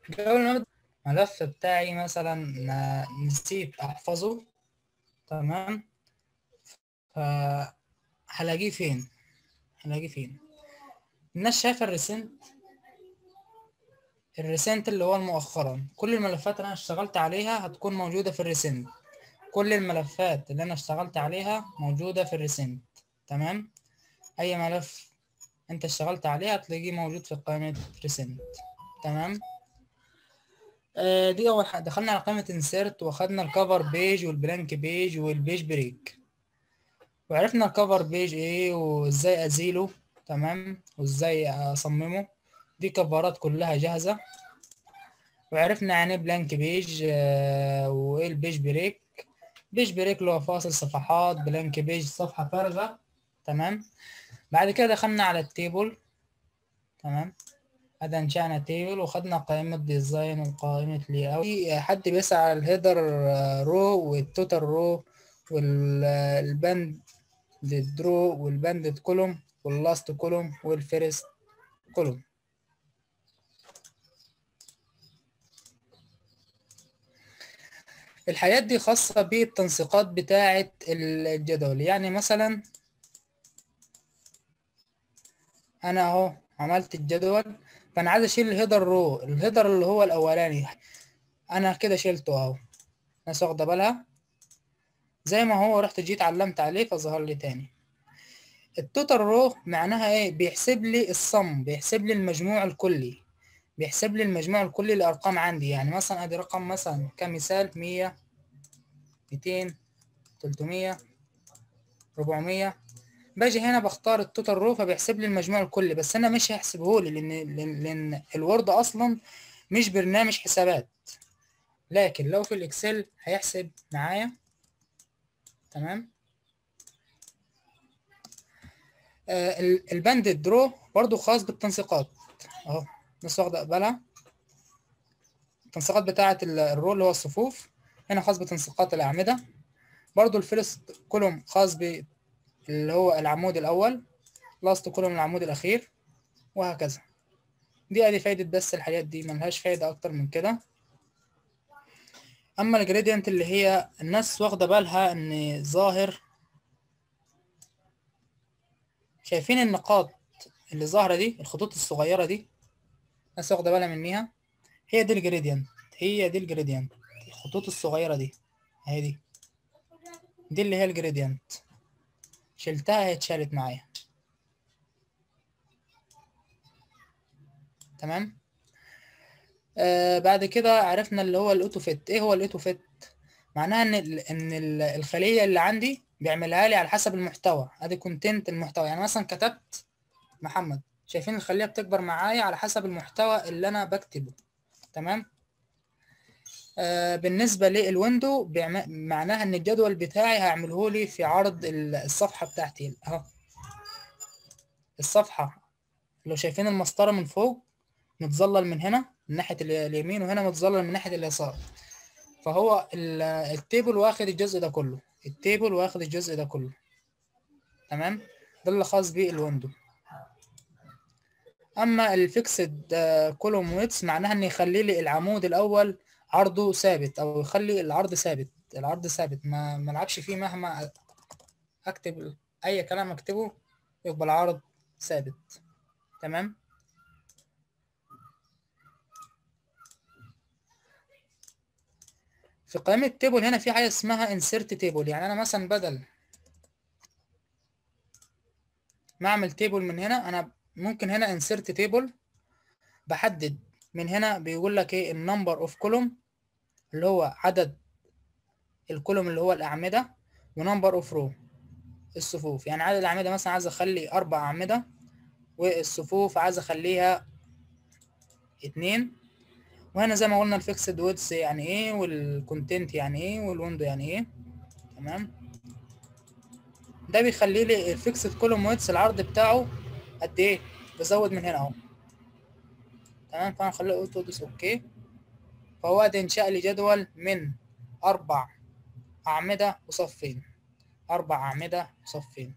قبل ما أبدأ الملف بتاعي مثلا آه، نسيت احفظه تمام فهلاقيه فين هلاقيه فين الناس شايفه الريسنت الريسنت اللي هو مؤخرا كل الملفات اللي انا اشتغلت عليها هتكون موجوده في الريسنت كل الملفات اللي انا اشتغلت عليها موجوده في الريسنت تمام اي ملف انت اشتغلت عليه هتلاقيه موجود في قائمه ريسنت تمام آه، دي اول حاجه دخلنا على قائمه انسيرت واخدنا الكفر بيج والبلانك بيج والبيج بريك وعرفنا الكفر بيج ايه وازاي ازيله تمام وازاي اصممه دي كفرات كلها جاهزه وعرفنا يعني ايه بلانك بيج آه، وايه البيج بريك بيج بريك اللي هو فاصل صفحات بلانك بيج صفحه فارغه تمام بعد كده دخلنا على التيبل تمام هذا انشأنا تيبل وخدنا قائمة ديزاين وقائمة لي اوت في حد بيسعى على الهيدر رو والتوتال رو والباند درو والباند كولوم واللاست كولوم والفيرست كولوم الحاجات دي خاصة بالتنسيقات بتاعة الجدول يعني مثلا أنا أهو عملت الجدول فأنا عايز أشيل الهيدر رو الهيدر اللي هو الأولاني أنا كده شيلته أهو الناس واخدة بالها زي ما هو رحت جيت علمت عليه فظهر لي تاني التوتال رو معناها ايه بيحسب لي الصم بيحسب لي المجموع الكلي بيحسب لي المجموع الكلي للارقام عندي يعني مثلا ادي رقم مثلا كمثال مية ميتين تلتمية ربعمية باجي هنا بختار التوتال رو فبيحسب لي المجموع الكلي بس انا مش هيحسبه لي لان لان, لأن الوورد اصلا مش برنامج حسابات لكن لو في الاكسل هيحسب معايا تمام آه البند الدرو برضو خاص بالتنسيقات اهو الناس واخده بالها التنسيقات بتاعه الرو اللي هو الصفوف هنا خاص بتنسيقات الاعمده برضو الفيرست كولوم خاص ب اللي هو العمود الاول لاست كولوم العمود الاخير وهكذا دي ادي فايده بس الحاجات دي ملهاش فايده اكتر من كده اما الجريدينت اللي هي الناس واخده بالها ان ظاهر شايفين النقاط اللي ظاهره دي الخطوط الصغيره دي الناس واخده بالها منيها هي دي الجريدينت هي دي الجريدينت الخطوط الصغيره دي اهي دي دي اللي هي الجريدينت شلتها هي اتشالت معايا تمام آه بعد كده عرفنا اللي هو الاوتو فيت ايه هو الاوتو فيت معناها ان ال ان ال الخليه اللي عندي بيعملها لي على حسب المحتوى ادي كونتنت المحتوى يعني مثلا كتبت محمد شايفين الخليه بتكبر معايا على حسب المحتوى اللي انا بكتبه تمام آه بالنسبه للويندو بيعم... معناها ان الجدول بتاعي هيعمله لي في عرض الصفحه بتاعتي اهو الصفحه لو شايفين المسطره من فوق متظلل من هنا من ناحيه اليمين وهنا متظلل من ناحيه اليسار فهو التيبل واخد الجزء ده كله التيبل واخد الجزء ده كله تمام ده اللي خاص بالويندو اما الفيكسد كولوم ويتس معناها ان يخلي لي العمود الاول عرضه ثابت او يخلي العرض ثابت العرض ثابت ما ما العبش فيه مهما اكتب اي كلام اكتبه يبقى العرض ثابت تمام في قائمة تيبل هنا في حاجة اسمها insert تيبل يعني أنا مثلا بدل ما أعمل تيبل من هنا أنا ممكن هنا insert تيبل بحدد من هنا بيقول لك إيه النمبر اوف كولوم اللي هو عدد الكولوم اللي هو الأعمدة ونمبر اوف رو الصفوف يعني عدد الأعمدة مثلا عايز أخلي أربع أعمدة والصفوف عايز أخليها اتنين وهنا زي ما قلنا الفيكسد ويدز يعني ايه والكونتنت يعني ايه والويندو يعني ايه تمام ده بيخلي لي الفيكسد كولوم ويدز العرض بتاعه قد ايه بزود من هنا اهو تمام فانا هخليه اوتو دوس اوكي فهو ده انشاء لي جدول من اربع اعمده وصفين اربع اعمده وصفين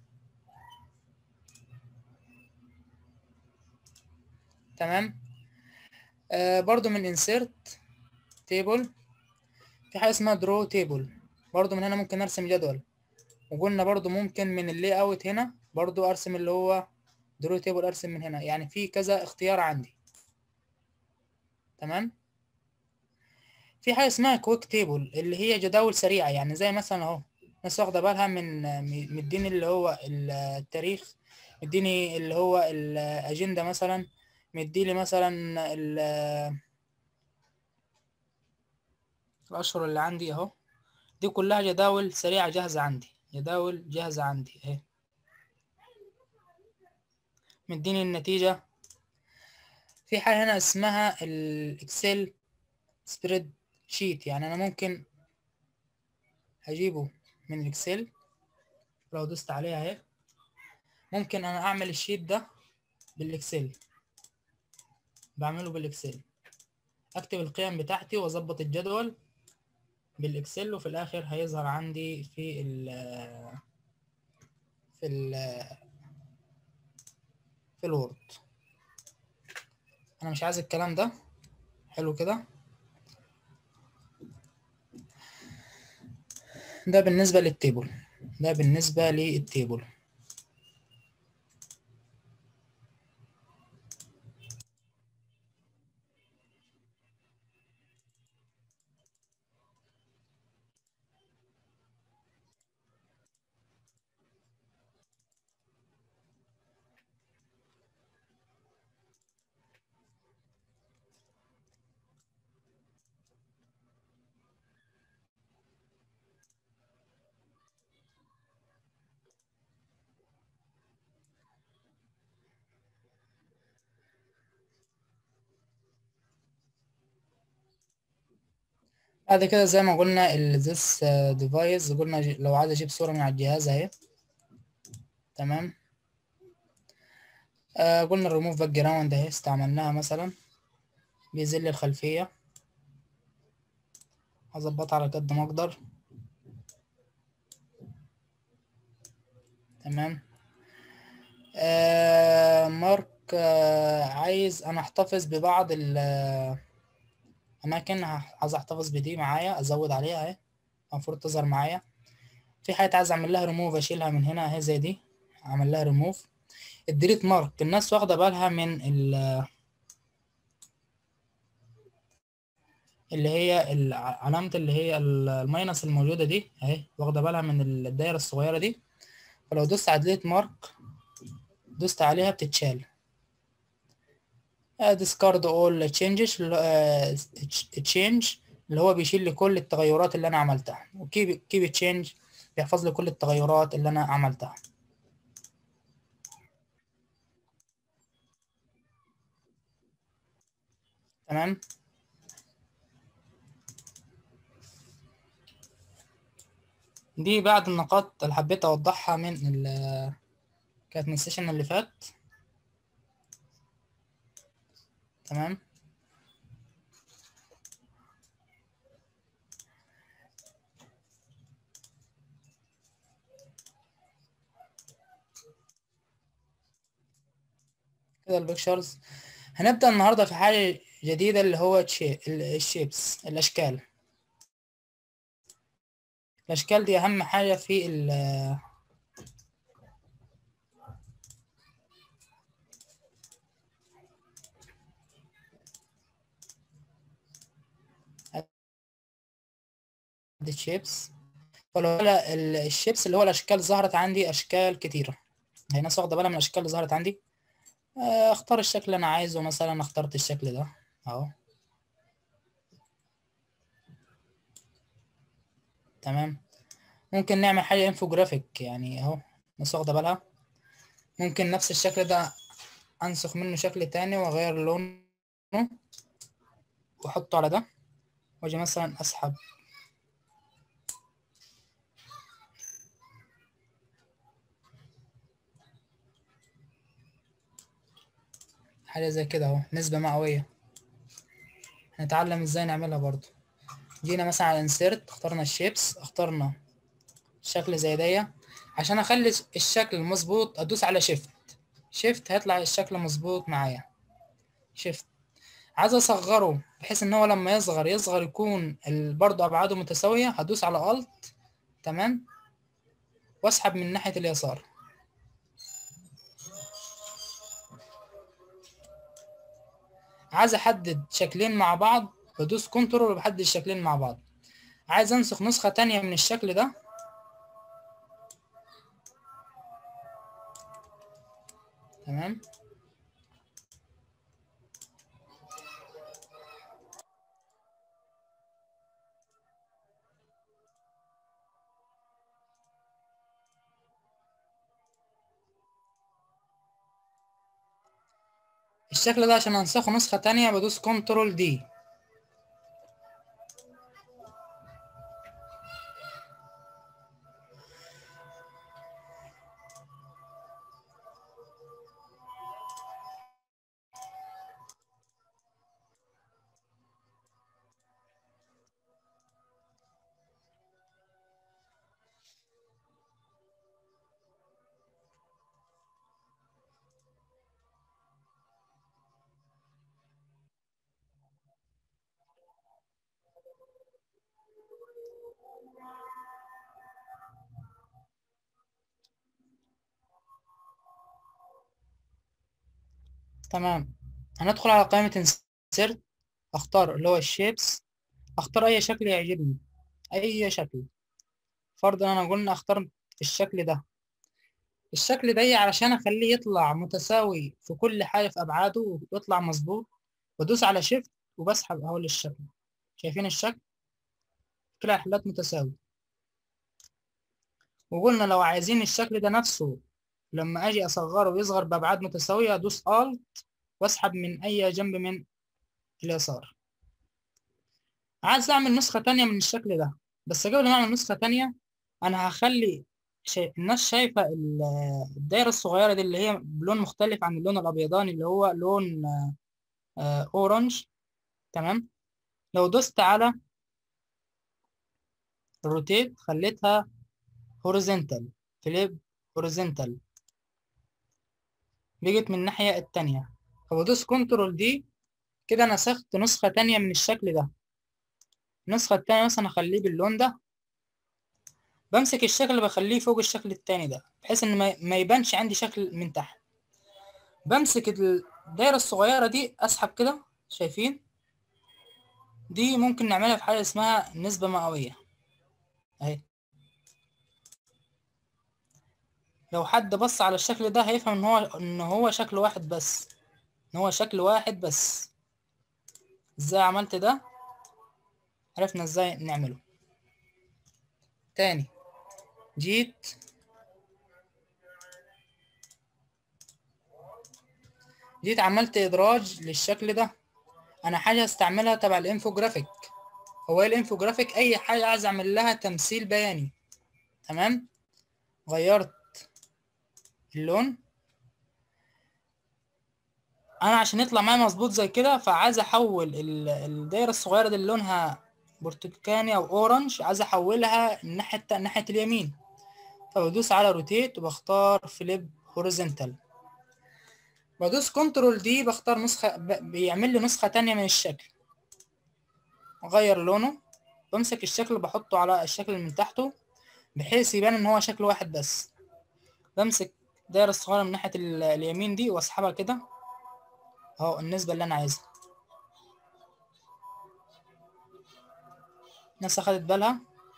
تمام آه برضو من insert table في حاجة اسمها draw table برضو من هنا ممكن ارسم جدول وقلنا برضو ممكن من اللي اوت هنا برضو ارسم اللي هو draw table ارسم من هنا يعني في كذا اختيار عندي تمام في حاجة اسمها كويك تيبل اللي هي جداول سريعة يعني زي مثلا اهو ناس واخدة بالها من مديني اللي هو التاريخ مديني اللي هو الأجندة مثلا مديلي مثلا الأشهر اللي عندي أهو دي كلها جداول سريعة جاهزة عندي جداول جاهزة عندي أهي مديني النتيجة في حاجة هنا اسمها الإكسل سبريد شيت يعني أنا ممكن هجيبه من الإكسل لو دوست عليها أهي ممكن أنا أعمل الشيت ده بالإكسل بعمله بالإكسل أكتب القيم بتاعتي وأظبط الجدول بالإكسل وفي الآخر هيظهر عندي في ال في ال في الوورد أنا مش عايز الكلام ده حلو كده ده بالنسبة للتيبل ده بالنسبة للتيبل بعد كده زي ما قلنا ال this device قلنا لو عايز اجيب صورة من على الجهاز اهي تمام آه قلنا الريموف باك جراوند اهي استعملناها مثلا بيزل الخلفية هظبطها على قد ما اقدر تمام آه مارك آه عايز انا احتفظ ببعض الاماكن عايز احتفظ بدي معايا ازود عليها اهي المفروض تظهر معايا في حاجات عايز اعمل لها ريموف اشيلها من هنا اهي زي دي اعمل لها ريموف الديليت مارك الناس واخده بالها من ال اللي هي علامة اللي هي الماينس الموجودة دي اهي واخدة بالها من الدايرة الصغيرة دي فلو دوست على ديليت مارك دوست عليها بتتشال discard all changes change اللي هو بيشيل لي كل التغيرات اللي انا عملتها وكيب كيب تشينج بيحفظ لي كل التغيرات اللي انا عملتها تمام دي بعض النقاط اللي حبيت اوضحها من ال كانت من السيشن اللي فات تمام كده البيكشرز هنبدأ النهاردة في حاجة جديدة اللي هو الشيبس الأشكال الأشكال دي أهم حاجة في ال الشيبس فلو الشيبس اللي هو الأشكال ظهرت عندي أشكال كتيرة هي ناس واخدة بالها من الأشكال اللي ظهرت عندي اختار الشكل اللي أنا عايزه مثلا اخترت الشكل ده أهو تمام ممكن نعمل حاجة انفوجرافيك يعني اهو ناس واخدة بالها ممكن نفس الشكل ده انسخ منه شكل تاني واغير لونه واحطه على ده واجي مثلا اسحب حاجة زي كده اهو نسبة مئوية هنتعلم ازاي نعملها برضو جينا مثلا على انسيرت اخترنا الشيبس اخترنا شكل زي دي عشان اخلي الشكل مظبوط ادوس على شيفت شيفت هيطلع الشكل مظبوط معايا شيفت عايز اصغره بحيث ان هو لما يصغر يصغر يكون ال- برضه ابعاده متساويه هدوس على الت تمام واسحب من ناحيه اليسار عايز احدد شكلين مع بعض بدوس كنترول وبحدد الشكلين مع بعض عايز انسخ نسخه تانية من الشكل ده تمام الشكل ده عشان انسخه نسخة تانية بدوس كنترول دي تمام هندخل على قائمة انسيرت اختار اللي هو الشيبس اختار اي شكل يعجبني اي شكل فرضا انا قلنا اختار الشكل ده الشكل ده علشان اخليه يطلع متساوي في كل حاجة في ابعاده ويطلع مظبوط بدوس على شيفت وبسحب اهو للشكل شايفين الشكل كلا الحالات متساوي وقلنا لو عايزين الشكل ده نفسه لما اجي اصغره ويصغر بابعاد متساويه ادوس الت واسحب من اي جنب من اليسار عايز اعمل نسخه تانية من الشكل ده بس قبل ما اعمل نسخه تانية انا هخلي شي... الناس شايفه ال- الدايره الصغيره دي اللي هي بلون مختلف عن اللون الابيضاني اللي هو لون آه، اورنج تمام لو دوست على الروتيت خليتها هوريزونتال فليب هوريزونتال بقت من الناحية التانية فبدوس كنترول دي كده نسخت نسخة تانية من الشكل ده النسخة التانية مثلا أخليه باللون ده بمسك الشكل بخليه فوق الشكل التاني ده بحيث إن ما- ما يبانش عندي شكل من تحت بمسك الدايرة الصغيرة دي أسحب كده شايفين دي ممكن نعملها في حاجة اسمها نسبة مئوية أهي لو حد بص على الشكل ده هيفهم ان هو ان هو شكل واحد بس ان هو شكل واحد بس ازاي عملت ده عرفنا ازاي نعمله تاني جيت جيت عملت ادراج للشكل ده انا حاجه استعملها تبع الانفوجرافيك هو ايه الانفوجرافيك اي حاجه عايز اعمل لها تمثيل بياني تمام غيرت اللون انا عشان يطلع معايا مظبوط زي كده فعايز احول ال- الدايره الصغيره دي اللي لونها برتقاني او اورنج عايز احولها الناحيه التا- ناحيه اليمين فبدوس على روتيت وبختار فليب هوريزونتال بدوس كنترول دي بختار نسخه ب- بيعمل لي نسخه تانية من الشكل اغير لونه بمسك الشكل بحطه على الشكل اللي من تحته بحيث يبان ان هو شكل واحد بس بمسك الدايره الصغيره من ناحيه ال- اليمين دي واسحبها كده اهو النسبة اللي انا عايزها الناس اخدت بالها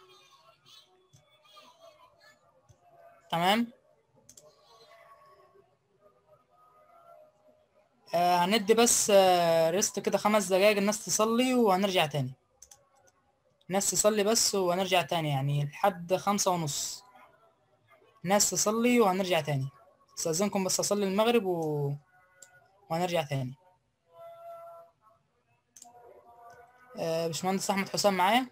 تمام آه هندي بس آه ريست كده خمس دقايق الناس تصلي وهنرجع تاني الناس تصلي بس وهنرجع تاني يعني لحد خمسة ونص الناس تصلي وهنرجع تاني استاذنكم بس اصلي المغرب و... وهنرجع تاني آه باشمهندس احمد حسام معايا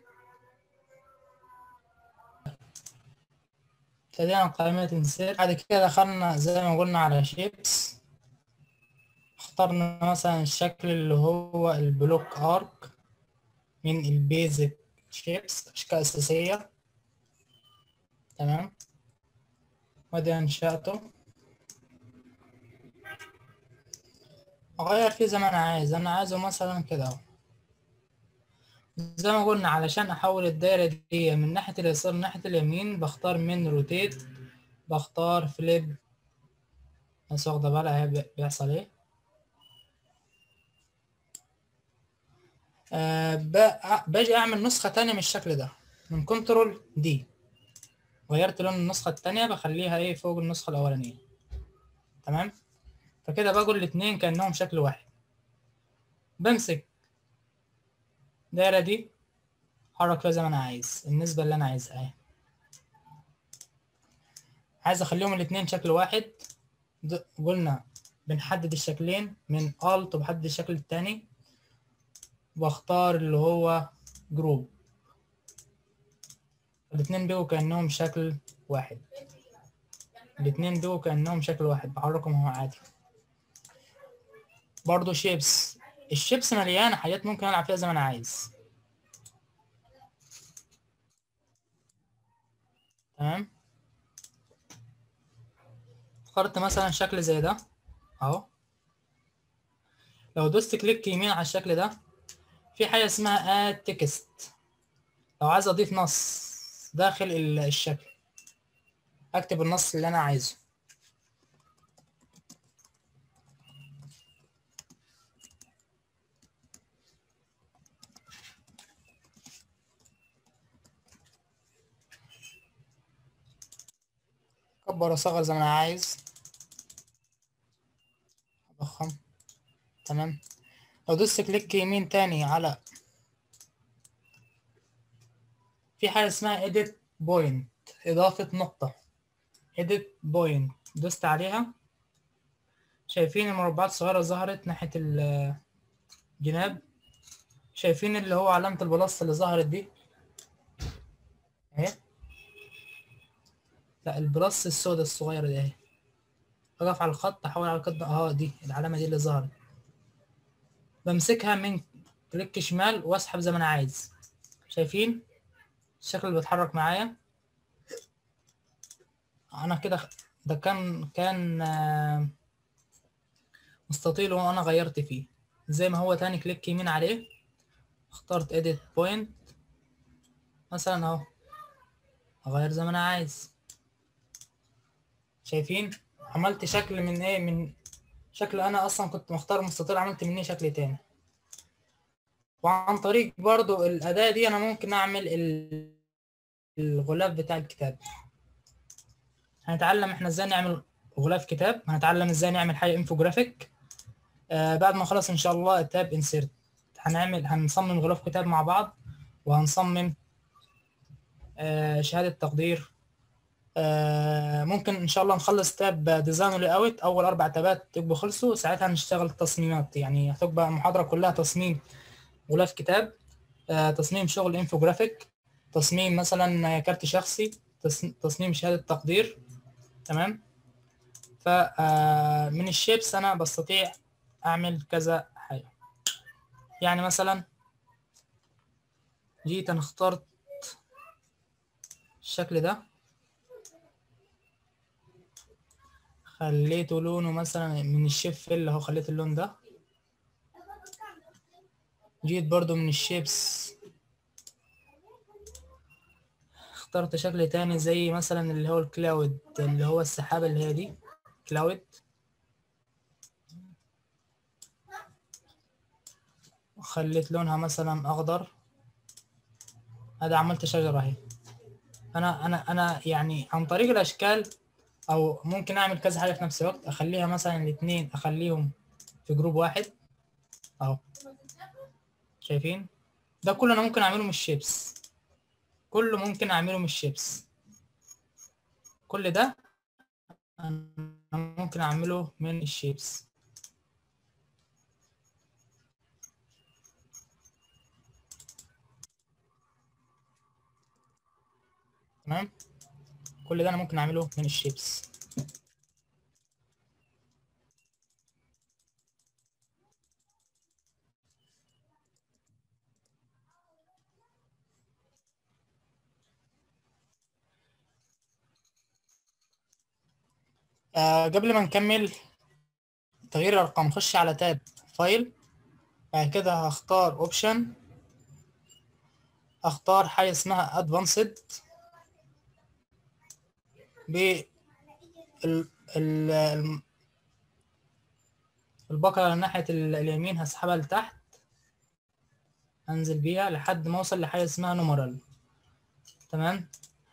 ابتدينا قائمة انسير بعد كده دخلنا زي ما قلنا على شيبس اخترنا مثلا الشكل اللي هو البلوك ارك من البيزك شيبس اشكال اساسية تمام وادي انشاته اغير فيه زي ما انا عايز انا عايزه مثلا كده اهو زي ما قلنا علشان احول الدايره دي من ناحيه اليسار لناحيه اليمين بختار من روتيت بختار فليب بس واخده بالها هي بيحصل ايه آه باجي اعمل نسخه تانية من الشكل ده من كنترول دي غيرت لون النسخه التانية بخليها ايه فوق النسخه الاولانيه تمام فكده بقول الاتنين كانهم شكل واحد بمسك الدايره دي احرك فيها زي ما انا عايز النسبه اللي انا عايزها اهي عايز اخليهم الاتنين شكل واحد قلنا بنحدد الشكلين من alt وبحدد الشكل التاني واختار اللي هو جروب الاتنين بيبقوا كأنهم شكل واحد الاتنين بيبقوا كأنهم شكل واحد بحركهم هو عادي برضو شيبس الشيبس مليانة حاجات ممكن ألعب فيها زي ما أنا عايز تمام اخترت مثلا شكل زي ده اهو لو دوست كليك يمين على الشكل ده في حاجة اسمها اد تكست لو عايز اضيف نص داخل الشكل اكتب النص اللي انا عايزه اكبر واصغر زي ما انا عايز اضخم تمام لو دوست كليك يمين تاني على في حاجة اسمها edit point إضافة نقطة edit point دوست عليها شايفين المربعات الصغيرة ظهرت ناحية الجناب شايفين اللي هو علامة البلس اللي ظهرت دي اهي لا البلس السوداء الصغيرة دي اهي اقف على الخط احول على الخط اهو دي العلامة دي اللي ظهرت بمسكها من كليك شمال واسحب زي ما انا عايز شايفين الشكل اللي بيتحرك معايا انا كده ده كان كان مستطيل وانا غيرت فيه زي ما هو تاني كليك يمين عليه اخترت edit point مثلا اهو اغير زي ما انا عايز شايفين عملت شكل من ايه من شكل انا اصلا كنت مختار مستطيل عملت مني شكل تاني وعن طريق برضو الاداة دي انا ممكن اعمل الغلاف بتاع الكتاب هنتعلم احنا ازاي نعمل غلاف كتاب هنتعلم ازاي نعمل حاجة انفوجرافيك آه بعد ما خلص ان شاء الله التاب انسيرت هنعمل هنصمم غلاف كتاب مع بعض وهنصمم آه شهادة تقدير آه ممكن ان شاء الله نخلص تاب ديزاين ولاي اوت اول اربع تابات يبقوا خلصوا ساعتها هنشتغل تصميمات يعني هتبقى المحاضره كلها تصميم غلاف كتاب آه تصميم شغل انفوجرافيك تصميم مثلا كارت شخصي تصميم شهاده تقدير تمام ف من الشيبس انا بستطيع اعمل كذا حاجه يعني مثلا جيت انا اخترت الشكل ده خليته لونه مثلا من الشيب فيل اهو خليت اللون ده جيت برضو من الشيبس اخترت شكل تاني زي مثلا اللي هو الكلاود اللي هو السحابة اللي هي دي كلاود وخليت لونها مثلا اخضر هذا عملت شجرة اهي انا انا انا يعني عن طريق الاشكال او ممكن اعمل كذا حاجه في نفس الوقت اخليها مثلا الاثنين اخليهم في جروب واحد اهو شايفين ده كله انا ممكن اعمله من الشيبس كله ممكن اعمله من الشيبس كل ده انا ممكن اعمله من الشيبس تمام كل ده انا ممكن اعمله من الشيبس آه قبل ما نكمل تغيير الارقام نخش على تاب فايل بعد كده هختار اوبشن اختار حاجه اسمها ادفانسد ب ال ال الم- البقرة ناحية ال- اليمين هسحبها لتحت انزل بيها لحد ما اوصل لحاجة اسمها نومرال تمام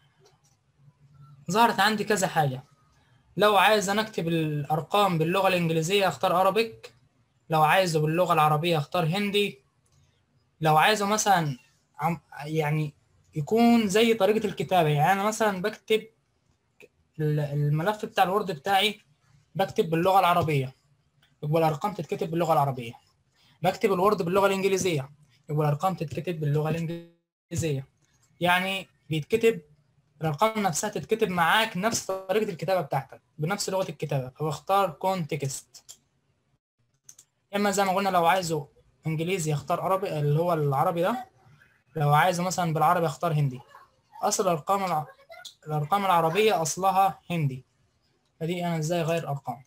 ظهرت عندي كذا حاجة لو عايز انا اكتب الارقام باللغة الانجليزية اختار ارابيك لو عايزه باللغة العربية اختار هندي لو عايزه مثلا عم يعني يكون زي طريقة الكتابة يعني انا مثلا بكتب ال- الملف بتاع الوورد بتاعي بكتب باللغة العربية يبقى الأرقام تتكتب باللغة العربية بكتب الوورد باللغة الإنجليزية يبقى الأرقام تتكتب باللغة الإنجليزية يعني بيتكتب الأرقام نفسها تتكتب معاك نفس طريقة الكتابة بتاعتك بنفس لغة الكتابة فبختار كونتكست إما زي ما قلنا لو عايزه إنجليزي اختار عربي اللي هو العربي ده لو عايزه مثلا بالعربي اختار هندي أصل الأرقام الع... الأرقام العربية أصلها هندي فدي أنا إزاي أغير أرقام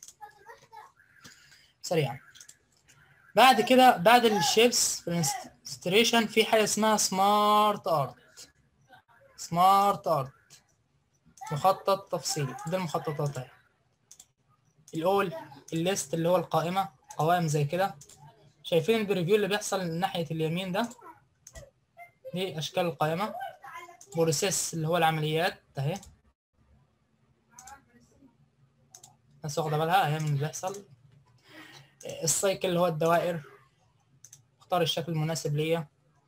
سريعا بعد كده بعد الشيبس في الانستريشن في حاجة اسمها سمارت ارت سمارت ارت مخطط تفصيلي دي المخططات اهي الاول الليست اللي هو القائمة قوائم زي كده شايفين البريفيو اللي بيحصل من ناحية اليمين ده دي اشكال القائمة بروسيس اللي هو العمليات اهي الناس واخدة بالها اهي من اللي بيحصل السايكل اللي هو الدوائر اختار الشكل المناسب ليا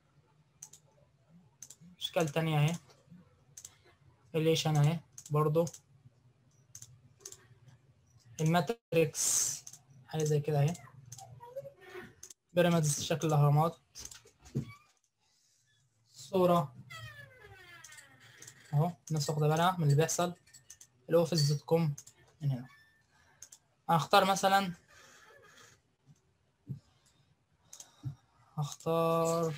اشكال تانية اهي ريليشن اهي برضو الماتريكس حاجة زي كده اهي بيراميدز شكل الاهرامات صورة اهو الناس واخدة بالها من اللي بيحصل الاوفيس دوت كوم من هنا هختار مثلا هختار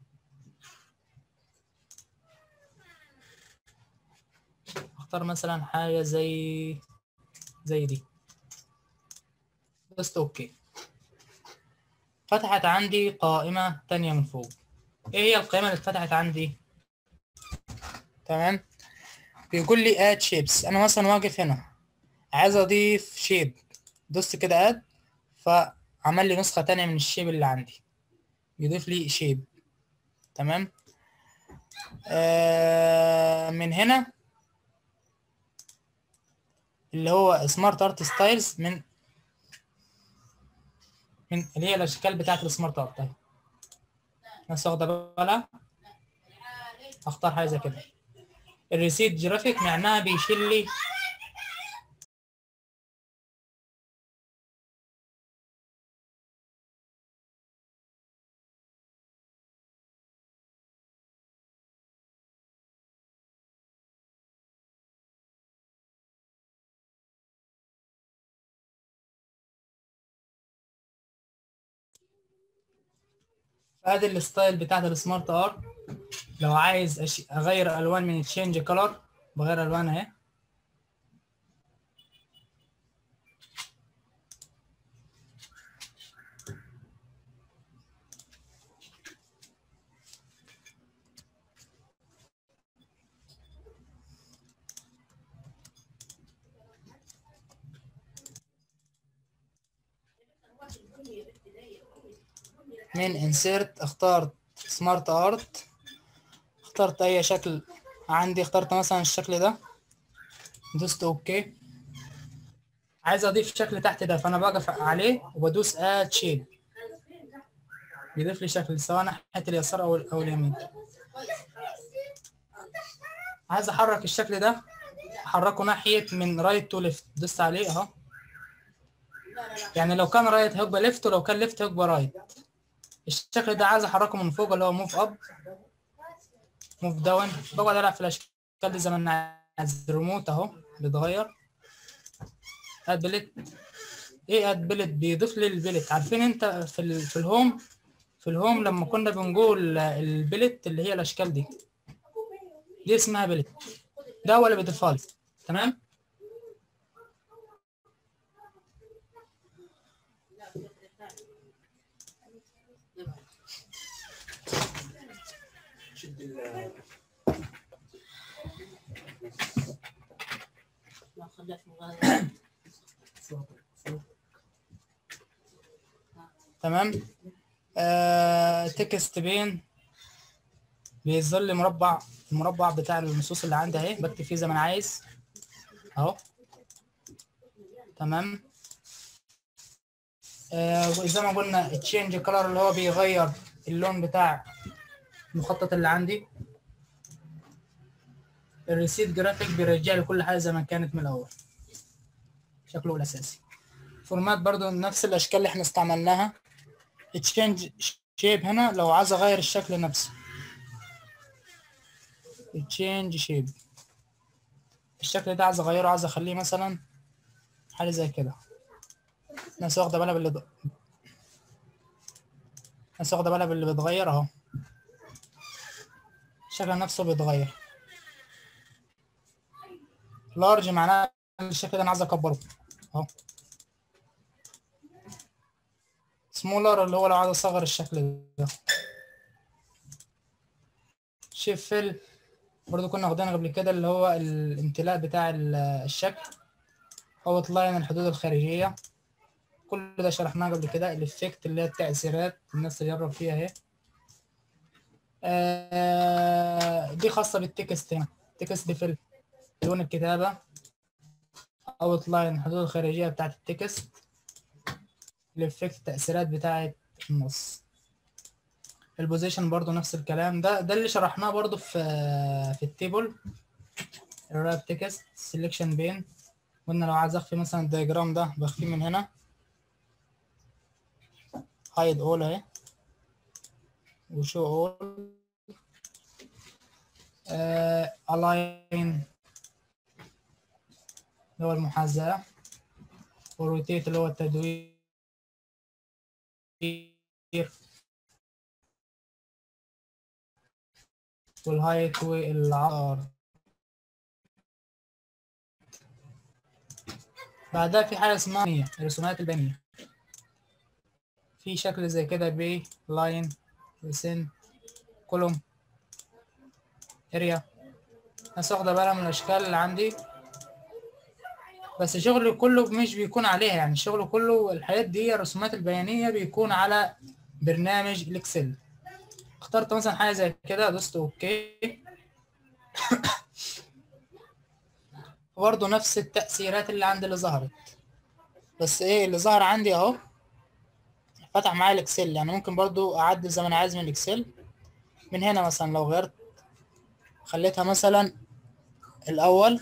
هختار مثلا حاجة زي زي دي بس اوكي فتحت عندي قائمة تانية من فوق ايه هي القائمة اللي اتفتحت عندي تمام بيقول لي اد شيبس انا مثلا واقف هنا عايز اضيف شيب دوست كده اد فعمل لي نسخة تانية من الشيب اللي عندي يضيف لي شيب تمام آه من هنا اللي هو سمارت ارت ستايلز من من اللي هي الاشكال بتاعت السمارت ارت اهي الناس واخده بالها اختار حاجه زي كده الريسيت جرافيك معناها بيشيل لي ادي الستايل بتاعت السمارت ارت لو عايز أش... اغير الوان من تشينج كلر بغير الوان اهي من انسيرت اخترت سمارت ارت اخترت اي شكل عندي اخترت مثلا الشكل ده دوست اوكي عايز اضيف شكل تحت ده فانا بقف عليه وبدوس اد شيب بيضيف لي شكل سواء ناحيه اليسار او او اليمين عايز احرك الشكل ده احركه ناحيه من رايت تو ليفت دوست عليه اهو يعني لو كان رايت هيبقى ليفت ولو كان ليفت هيبقى رايت الشكل ده عايز احركه من فوق اللي هو موف اب موف داون بقعد العب في الاشكال دي زي ما انا عايز الريموت اهو بيتغير اد بلت ايه اد بلت بيضيف لي البلت عارفين انت في ال... في الهوم في الهوم لما كنا بنقول البلت اللي هي الاشكال دي دي اسمها بلت ده هو اللي بيضيفها لي تمام لا خليها في الغاية تمام آه تكست بين بيظهر لي مربع المربع بتاع النصوص اللي عندي اهي بكتب فيه زي ما انا عايز اهو تمام آه وزي ما قلنا التشينج كلر اللي هو بيغير اللون بتاع المخطط اللي عندي الريسيت جرافيك بيرجع لي كل حاجه زي ما كانت من الاول شكله الاساسي فورمات برضو نفس الاشكال اللي احنا استعملناها تشينج شيب هنا لو عايز اغير الشكل نفسه تشينج شيب الشكل ده عايز اغيره عايز اخليه مثلا حاجه زي كده الناس واخده بالها باللي ب... الناس واخده بالها باللي بيتغير اهو الشكل نفسه بيتغير لارج معناه الشكل ده انا عايز اكبره اهو سمولر اللي هو لو عايز اصغر الشكل ده شيفل برضو كنا واخدينها قبل كده اللي هو الامتلاء بتاع ال- الشكل اوت لاين الحدود الخارجية كل ده شرحناه قبل كده الافكت اللي هي التأثيرات الناس تجرب فيها اهي آه، دي خاصة بالتكست هنا التكست في لون الكتابة اوت لاين الحدود الخارجية بتاعت التكست الافكت التأثيرات بتاعت النص البوزيشن برضو نفس الكلام ده ده اللي شرحناه برضو في في التيبل الراب تكست سيلكشن بين قلنا لو عايز اخفي مثلا الدياجرام ده بخفيه من هنا هايد اول اهي وشو اول الاين اللي هو المحاذاة وروتيت اللي هو التدوير والهايت والعرض بعدها في حاجة اسمها بنية الرسومات البنية في شكل زي كده بي لاين رسن كولوم اريا ناس واخدة بالها من الأشكال اللي عندي بس شغلي كله مش بيكون عليها يعني الشغل كله الحاجات دي الرسومات البيانية بيكون على برنامج الإكسل اخترت مثلا حاجة زي كده دوست اوكي برضه نفس التأثيرات اللي عندي اللي ظهرت بس ايه اللي ظهر عندي اهو فتح معايا الاكسل يعني ممكن برضه اعدل زي ما انا عايز من الاكسل من هنا مثلا لو غيرت خليتها مثلا الاول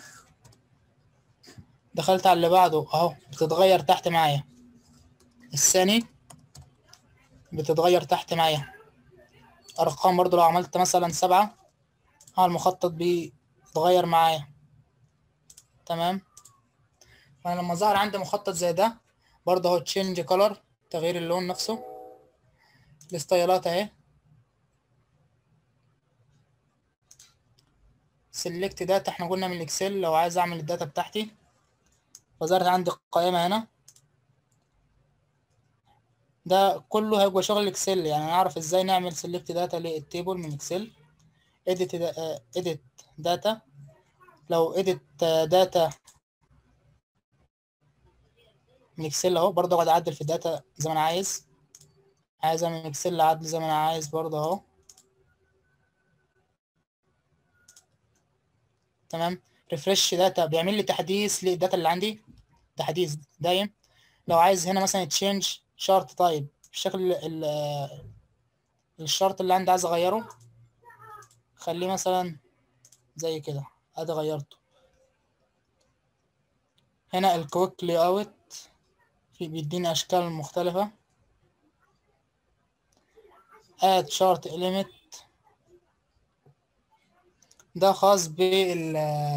دخلت على اللي بعده اهو بتتغير تحت معايا الثاني بتتغير تحت معايا ارقام برضو لو عملت مثلا سبعة ها المخطط بيتغير معايا تمام فانا لما ظهر عندي مخطط زي ده برضه اهو تشينج كولر تغيير اللون نفسه الستايلات اهي سيلكت داتا احنا قلنا من الاكسل لو عايز اعمل الداتا بتاعتي وظهرت عندي قائمة هنا ده كله هيبقى شغل اكسل يعني نعرف ازاي نعمل سيلكت داتا للتيبل من اكسل edit edit داتا لو edit داتا من اكسل اهو برضه اقعد اعدل في الداتا زي ما انا عايز عايز من اكسل اعدل زي ما انا عايز برضه اهو تمام ريفرش داتا بيعمل لي تحديث للداتا اللي عندي تحديث دايم لو عايز هنا مثلا تشينج شارت تايب الشكل ال- الشرط اللي عندي عايز اغيره خليه مثلا زي كده ادي غيرته هنا الكويك لي اوت في بيديني اشكال مختلفة اد شارت element ده خاص بال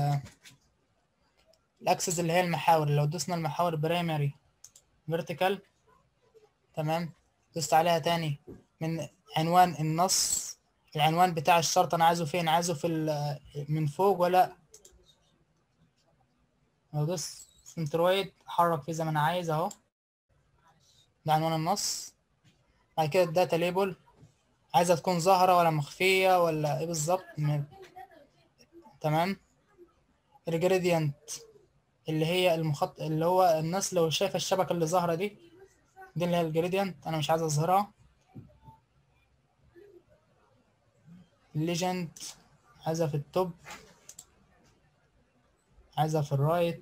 الاكسس اللي هي المحاور لو دوسنا المحاور برايمري فيرتيكال تمام دوست عليها تاني من عنوان النص العنوان بتاع الشرط انا عايزه فين عايزه في ال- من فوق ولا لو دوست سنترويد احرك فيه زي ما انا عايز اهو ده عنوان النص بعد كده الداتا ليبل عايزة تكون ظاهرة ولا مخفية ولا ايه بالظبط م- تمام الجريدينت اللي هي المخط اللي هو الناس لو شايفة الشبكة اللي ظاهرة دي دي اللي هي الجريدينت انا مش عايز اظهرها الليجند عايزها في التوب عايزها في الرايت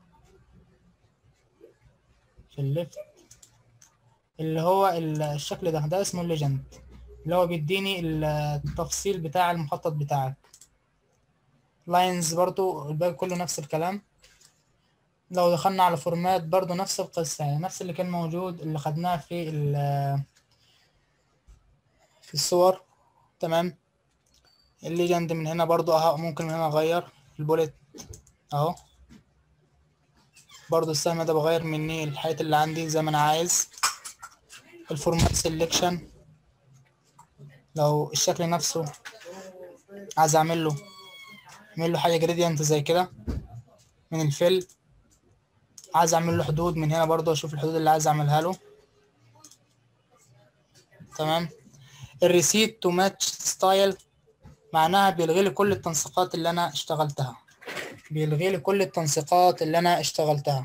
في الليفت اللي هو ال- الشكل ده ده اسمه الليجند اللي هو بيديني التفصيل بتاع المخطط بتاعك لاينز برضو الباقي كله نفس الكلام لو دخلنا على فورمات برضو نفس القصة يعني نفس اللي كان موجود اللي خدناه في ال- في الصور تمام الليجند من هنا برضو اهو ممكن من هنا اغير البوليت اهو برضو السهم ده بغير مني الحاجات اللي عندي زي ما انا عايز الفورمات سيلكشن لو الشكل نفسه عايز اعمل له اعمل له حاجه جريدينت زي كده من الفيل عايز اعمل له حدود من هنا برضو اشوف الحدود اللي عايز اعملها له تمام الريسيت تو ماتش ستايل معناها بيلغي لي كل التنسيقات اللي انا اشتغلتها بيلغي لي كل التنسيقات اللي انا اشتغلتها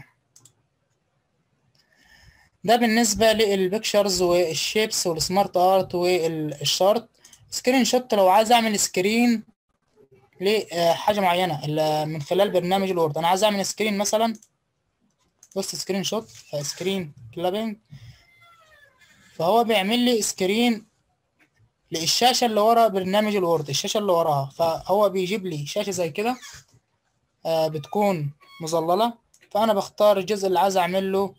ده بالنسبة للبيكتشرز والشيبس والسمارت ارت والشارت سكرين شوت لو عايز اعمل سكرين لحاجة معينة ال- من خلال برنامج الوورد انا عايز اعمل سكرين مثلا بص سكرين شوت سكرين كلابينج فهو بيعمل لي سكرين للشاشة اللي ورا برنامج الوورد الشاشة اللي وراها فهو بيجيب لي شاشة زي كده آه، بتكون مظللة فأنا بختار الجزء اللي عايز أعمل له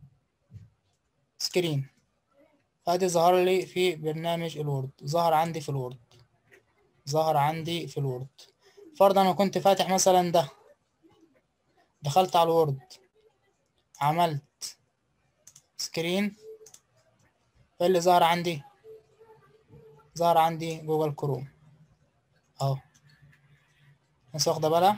سكرين فادي ظهر لي في برنامج الوورد ظهر عندي في الوورد ظهر عندي في الوورد فرضا انا كنت فاتح مثلا ده دخلت على الوورد عملت سكرين ايه اللي ظهر عندي ظهر عندي جوجل كروم اهو الناس واخده بالها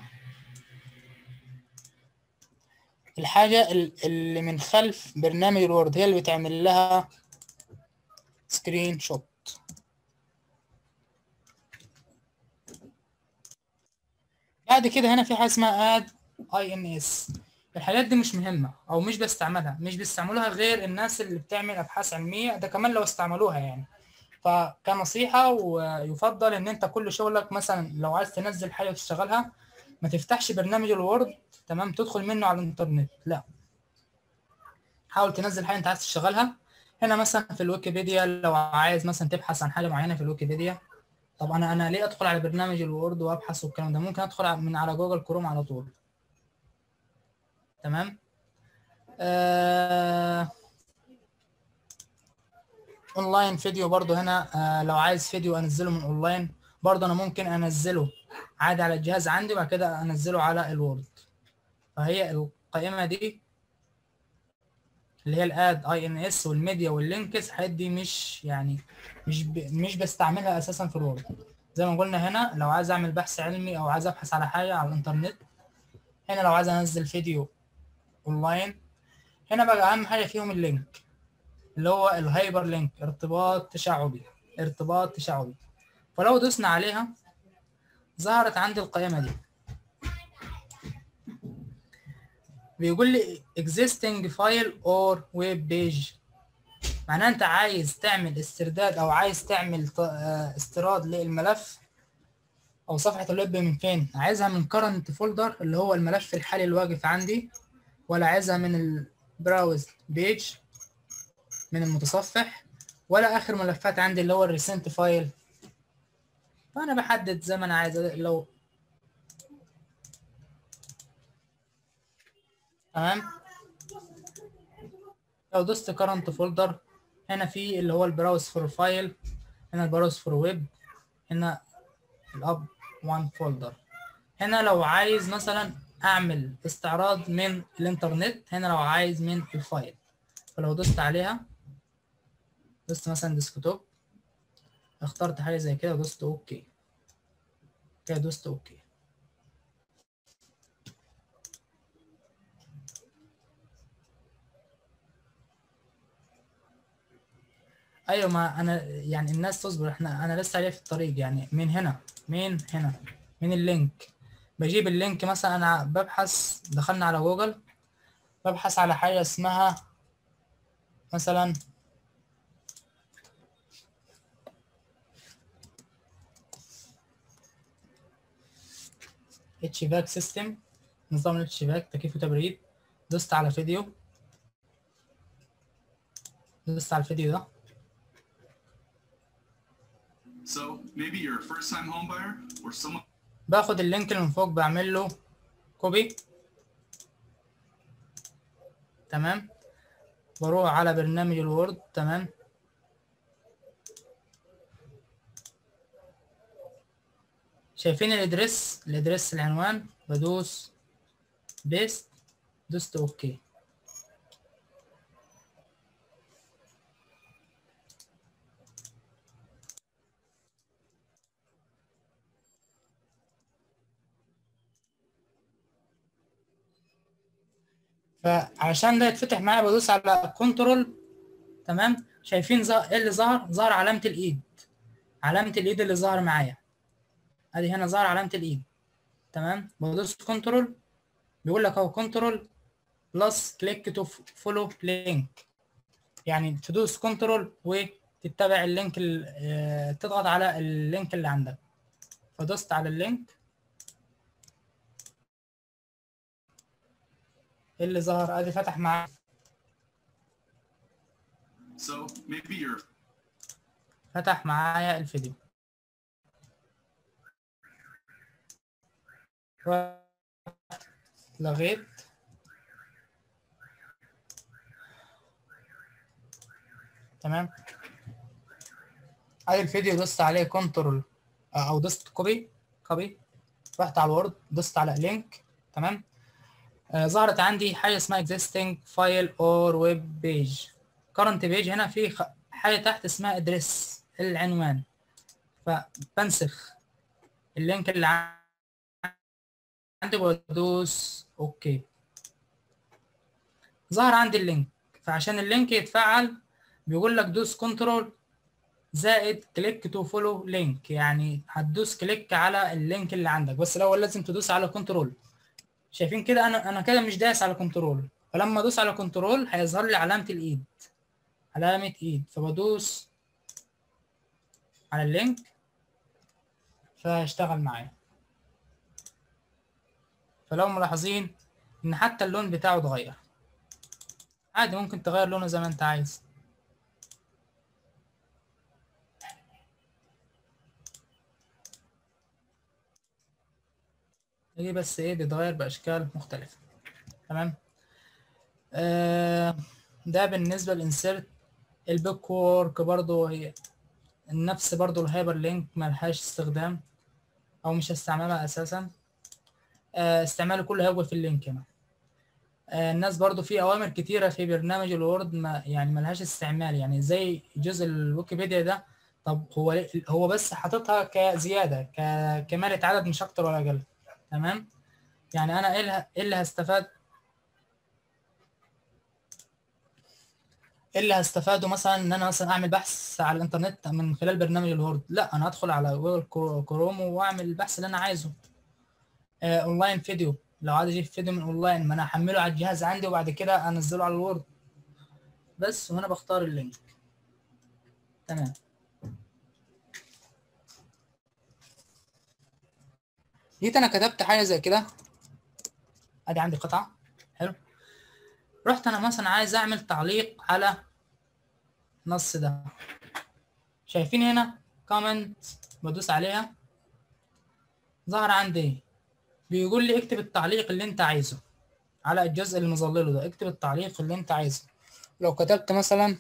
الحاجة ال- اللي من خلف برنامج الوورد هي اللي بتعمل لها سكرين شوت بعد كده هنا في حاجة اسمها اد اي ان اس الحاجات دي مش مهمة او مش بستعملها مش بيستعملوها غير الناس اللي بتعمل ابحاث علمية ده كمان لو استعملوها يعني فكنصيحة ويفضل ان انت كل شغلك مثلا لو عايز تنزل حاجة وتشتغلها ما تفتحش برنامج الوورد تمام تدخل منه على الانترنت لا حاول تنزل حاجة انت عايز تشتغلها هنا مثلا في الويكيبيديا لو عايز مثلا تبحث عن حاجة معينة في الويكيبيديا طب انا انا ليه ادخل على برنامج الوورد وابحث والكلام ده ممكن ادخل من على جوجل كروم على طول تمام آه... اونلاين فيديو برضو هنا آه لو عايز فيديو انزله من اونلاين برضو انا ممكن انزله عادي على الجهاز عندي وبعد كده انزله على الوورد فهي القائمه دي اللي هي الاد اي ان اس والميديا واللينكس الحاجات دي مش يعني مش ب... مش بستعملها اساسا في الوورد زي ما قلنا هنا لو عايز اعمل بحث علمي او عايز ابحث على حاجه على الانترنت هنا لو عايز انزل فيديو اونلاين هنا بقى اهم حاجه فيهم اللينك اللي هو الهايبر لينك ارتباط تشعبي ارتباط تشعبي فلو دوسنا عليها ظهرت عندي القائمه دي بيقول لي existing file or web page معناه انت عايز تعمل استرداد او عايز تعمل ط- آه، استيراد للملف او صفحة الويب من فين عايزها من current folder اللي هو الملف الحالي اللي واقف عندي ولا عايزها من البراوز بيج من المتصفح ولا اخر ملفات عندي اللي هو الريسنت فايل فانا بحدد زي ما انا عايز لو تمام لو دوست current folder هنا في اللي هو البراوز فور فايل هنا البراوز فور ويب هنا الاب وان فولدر هنا لو عايز مثلا اعمل استعراض من الانترنت هنا لو عايز من الفايل فلو دوست عليها دوست مثلا ديسكتوب اخترت حاجه زي كده ودوست اوكي كده دوست اوكي ايوه ما انا يعني الناس تصبر احنا انا لسه عليه في الطريق يعني من هنا من هنا من اللينك بجيب اللينك مثلا انا ببحث دخلنا على جوجل ببحث على حاجة اسمها مثلا اتش فاك سيستم نظام الاتش فاك تكييف وتبريد دوست على فيديو دوست على الفيديو ده So maybe you're a first time home buyer or someone باخد اللينك اللي من فوق بعمل له كوبي تمام بروح على برنامج الوورد تمام شايفين الادرس الادرس العنوان بدوس بيست دوست اوكي فعشان ده يتفتح معايا بدوس على كنترول تمام شايفين ظهر ايه اللي ظهر ظهر علامة الايد علامة الايد اللي ظهر معايا ادي هنا ظهر علامة الايد تمام بدوس كنترول بيقول لك اهو كنترول بلس كليك تو فولو لينك يعني تدوس كنترول وتتبع اللينك ال- آه، تضغط على اللينك اللي عندك فدوست على اللينك إيه اللي ظهر ادي فتح معايا so maybe you're فتح معايا الفيديو رحت لغيت تمام ادي الفيديو دوست عليه كنترول او دوست كوبي كوبي رحت على الوورد دوست على لينك تمام آه ظهرت عندي حاجه اسمها existing file or web page current page هنا في خ- حاجه تحت اسمها address العنوان فبنسخ اللينك اللي ع- عندي وادوس اوكي ظهر عندي اللينك فعشان اللينك يتفعل بيقول لك دوس كنترول زائد كليك تو فولو لينك يعني هتدوس كليك على اللينك اللي عندك بس الاول لازم تدوس على كنترول شايفين كده انا انا كده مش دايس على كنترول فلما ادوس على كنترول هيظهر لي علامة الايد علامة ايد فبدوس على اللينك فهيشتغل معايا فلو ملاحظين ان حتى اللون بتاعه اتغير عادي ممكن تغير لونه زي ما انت عايز دي بس ايه بيتغير باشكال مختلفة تمام آه ده بالنسبة للانسيرت البيك وورك برضو هي نفس برضو الهايبر لينك ملهاش استخدام او مش هستعملها اساسا آه استعماله كله هيبقى في اللينك هنا آه الناس برضو في اوامر كتيرة في برنامج الوورد ما يعني ملهاش استعمال يعني زي جزء الويكيبيديا ده طب هو ليه- هو بس حاططها كزيادة ككمالة عدد مش اكتر ولا اقل تمام يعني انا ايه اللي- إيه اللي هستفاد ايه اللي هستفاده مثلا ان انا مثلا اعمل بحث على الانترنت من خلال برنامج الوورد لا انا هدخل على جوجل كرو- كروم واعمل البحث اللي انا عايزه آه اونلاين فيديو لو عايز اجيب فيديو من اونلاين ما انا احمله على الجهاز عندي وبعد كده انزله على الوورد بس وهنا بختار اللينك تمام جيت انا كتبت حاجه زي كده ادي عندي قطعه حلو رحت انا مثلا عايز اعمل تعليق على النص ده شايفين هنا كومنت بدوس عليها ظهر عندي ايه بيقول لي اكتب التعليق اللي انت عايزه على الجزء اللي مظلله ده اكتب التعليق اللي انت عايزه لو كتبت مثلا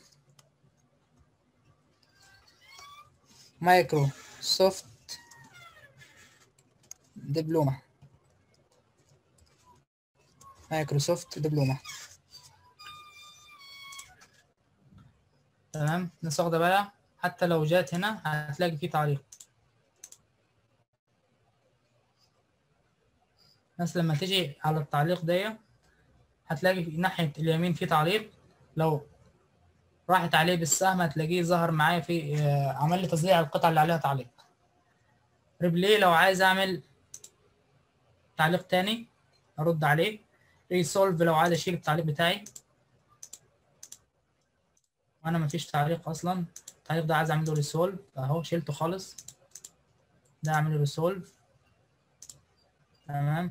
مايكروسوفت دبلومة مايكروسوفت دبلومة تمام الناس واخدة بالها حتى لو جات هنا هتلاقي فيه تعليق الناس لما تيجي على التعليق ده هتلاقي في ناحية اليمين فيه تعليق لو راحت عليه بالسهم هتلاقيه ظهر معايا في آه، عمل لي تصديع القطعة اللي عليها تعليق ريبلي لو عايز اعمل تعليق تاني ارد عليه ريسولف لو عايز اشيل التعليق بتاعي وانا مفيش تعليق اصلا التعليق ده عايز اعمله ريسولف اهو شيلته خالص ده اعمله ريسولف تمام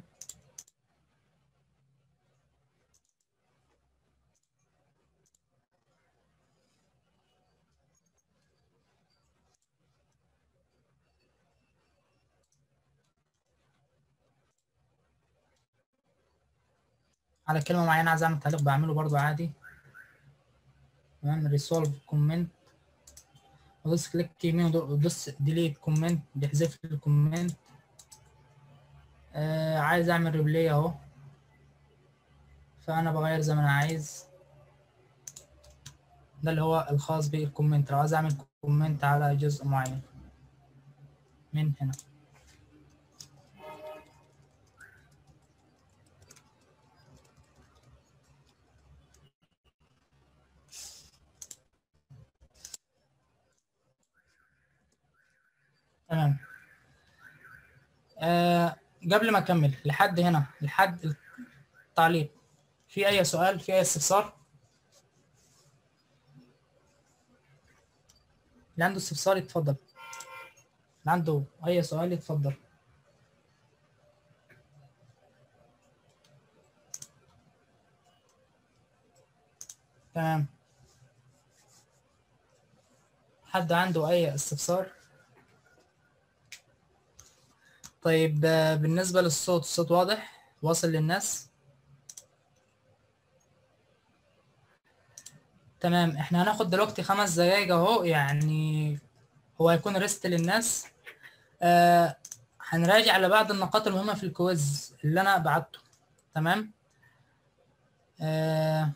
على كلمة معينة عايز اعمل تعليق بعمله برضو عادي تمام ريسولف كومنت ادوس كليك يمين وادوس ديليت كومنت بيحذف لي الكومنت آه عايز اعمل ريبلاي اهو فانا بغير زي ما انا عايز ده اللي هو الخاص بالكومنت لو عايز اعمل كومنت على جزء معين من هنا تمام آه قبل ما اكمل لحد هنا لحد التعليق في اي سؤال في اي استفسار اللي عنده استفسار يتفضل اللي عنده اي سؤال يتفضل تمام حد عنده اي استفسار طيب آه، بالنسبة للصوت الصوت واضح واصل للناس تمام احنا هناخد دلوقتي خمس دقايق اهو يعني هو هيكون ريست للناس آه هنراجع على بعض النقاط المهمة في الكويز اللي انا بعته تمام آه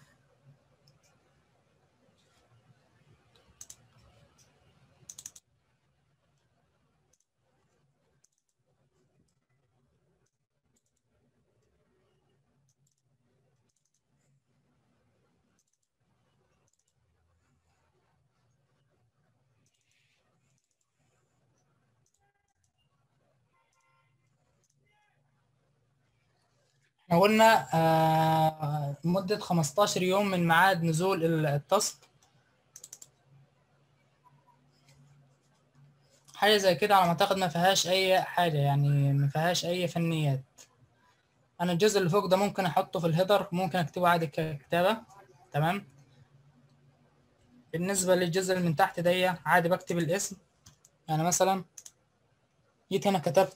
احنا قلنا آه مدة 15 يوم من ميعاد نزول ال- التاسك حاجة زي كده على ما اعتقد ما فيهاش اي حاجة يعني ما فيهاش اي فنيات انا الجزء اللي فوق ده ممكن احطه في الهيدر ممكن اكتبه عادي ككتابة تمام بالنسبة للجزء اللي من تحت ده عادي بكتب الاسم يعني مثلا جيت هنا كتبت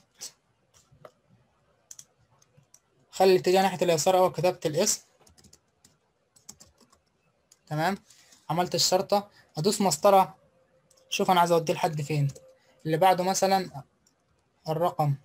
خلي الاتجاه ناحية اليسار أول كتبت الاسم تمام عملت الشرطة أدوس مسطرة شوف أنا عايز أوديه لحد فين اللي بعده مثلا الرقم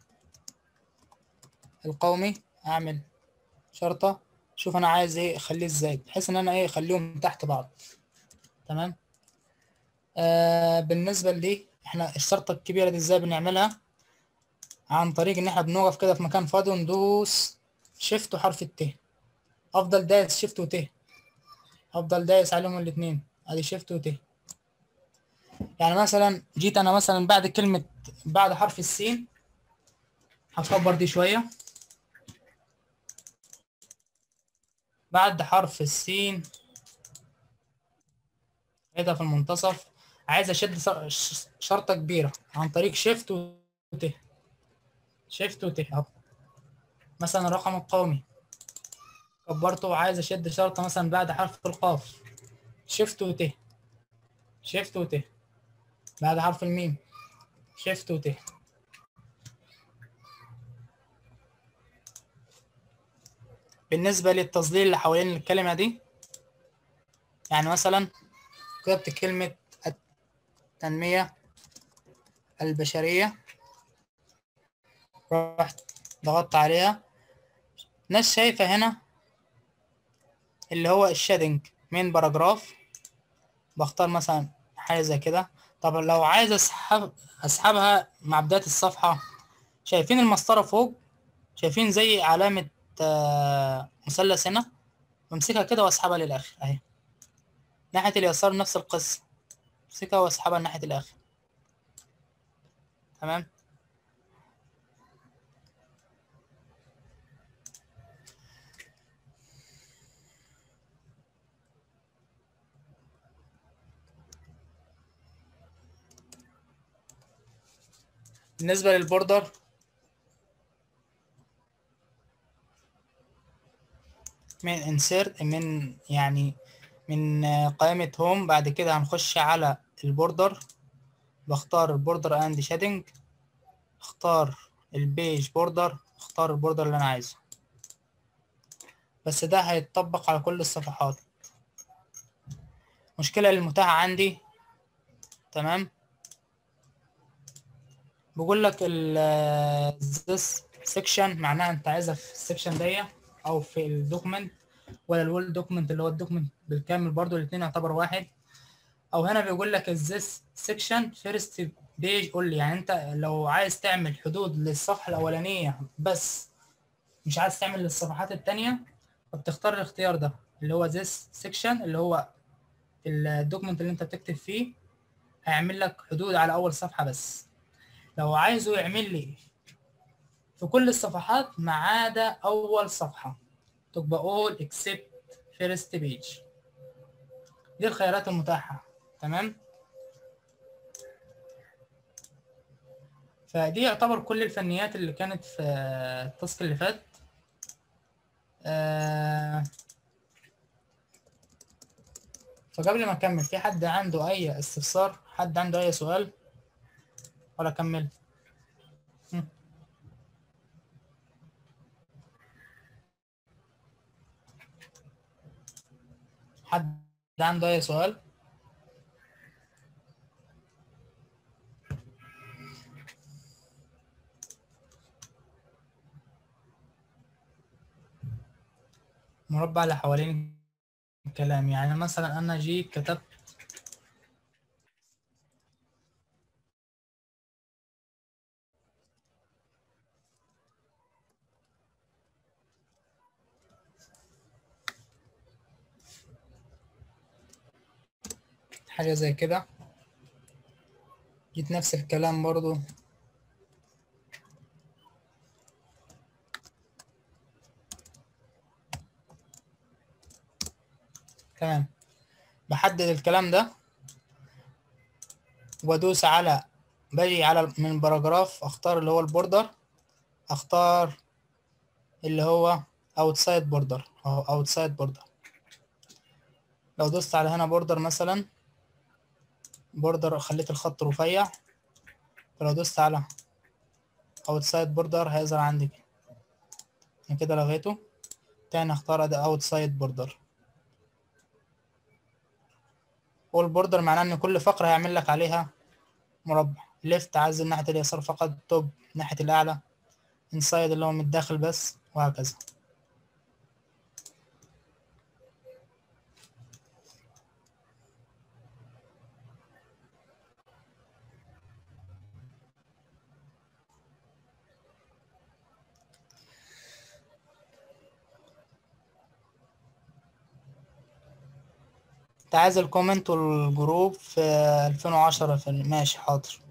القومي أعمل شرطة شوف أنا عايز إيه أخليه إزاي بحيث إن أنا إيه أخليهم تحت بعض تمام آه بالنسبة لدي إحنا الشرطة الكبيرة دي إزاي بنعملها عن طريق إن إحنا بنوقف كده في مكان فاضي وندوس شيفت وحرف الت افضل دايس شيفت وت افضل دايس عليهم الاثنين ادي شيفت وت يعني مثلا جيت انا مثلا بعد كلمة بعد حرف السين هكبر دي شوية بعد حرف السين هيدا في المنتصف عايز اشد ش- ش- شرطة كبيرة عن طريق شيفت وت شيفت وت اهو مثلا الرقم القومي كبرته وعايز اشد شرطة مثلا بعد حرف القاف شيفت وت شيفت وت بعد حرف الميم شيفت وت بالنسبة للتظليل اللي حوالين الكلمة دي يعني مثلا كتبت كلمة التنمية البشرية رحت ضغطت عليها ناس شايفة هنا اللي هو الشادنج من باراجراف بختار مثلا حاجة زي كده طب لو عايز اسحب اسحبها مع بداية الصفحة شايفين المسطرة فوق شايفين زي علامة آه، مثلث هنا بمسكها كده واسحبها للآخر اهي ناحية اليسار نفس القصة امسكها واسحبها ناحية الآخر تمام بالنسبة للبوردر من insert من يعني من آه، قائمة هوم بعد كده هنخش على البوردر بختار البوردر اند شادنج اختار البيج بوردر اختار البوردر اللي انا عايزه بس ده هيتطبق على كل الصفحات المشكلة المتاحة عندي تمام بقول لك ال this section معناها انت عايزها في السكشن دي او في الدوكمنت ولا الوول دوكمنت اللي هو الدوكمنت بالكامل برضو الاثنين يعتبر واحد او هنا بيقول لك this section first page قول لي يعني انت لو عايز تعمل حدود للصفحة الاولانية بس مش عايز تعمل للصفحات التانية فبتختار الاختيار ده اللي هو this section اللي هو الدوكمنت اللي انت بتكتب فيه هيعمل لك حدود على اول صفحة بس لو عايزه يعمل لي في كل الصفحات ما عدا اول صفحة تبقى all except first page دي الخيارات المتاحة تمام فدي يعتبر كل الفنيات اللي كانت في التاسك اللي فات آه، فقبل ما اكمل في حد عنده اي استفسار حد عنده اي سؤال ولا اكمل هم. حد عنده اي سؤال مربع اللي حوالين الكلام يعني مثلا انا جيت كتبت حاجة زي كده جيت نفس الكلام برضو تمام بحدد الكلام ده وادوس على باجي على من باراجراف اختار اللي هو البوردر اختار اللي هو outside border او outside border لو دوست على هنا بوردر مثلا بوردر خليت الخط رفيع ولو دوست على outside border هيظهر عندي انا كده لغيته تاني اختار ادي outside border والبوردر معناه ان كل فقرة هيعمل لك عليها مربع ليفت عايز ناحية اليسار فقط توب ناحية الأعلى انسايد اللي هو من الداخل بس وهكذا انت عايز الكومنت والجروب في 2010 في ماشي حاضر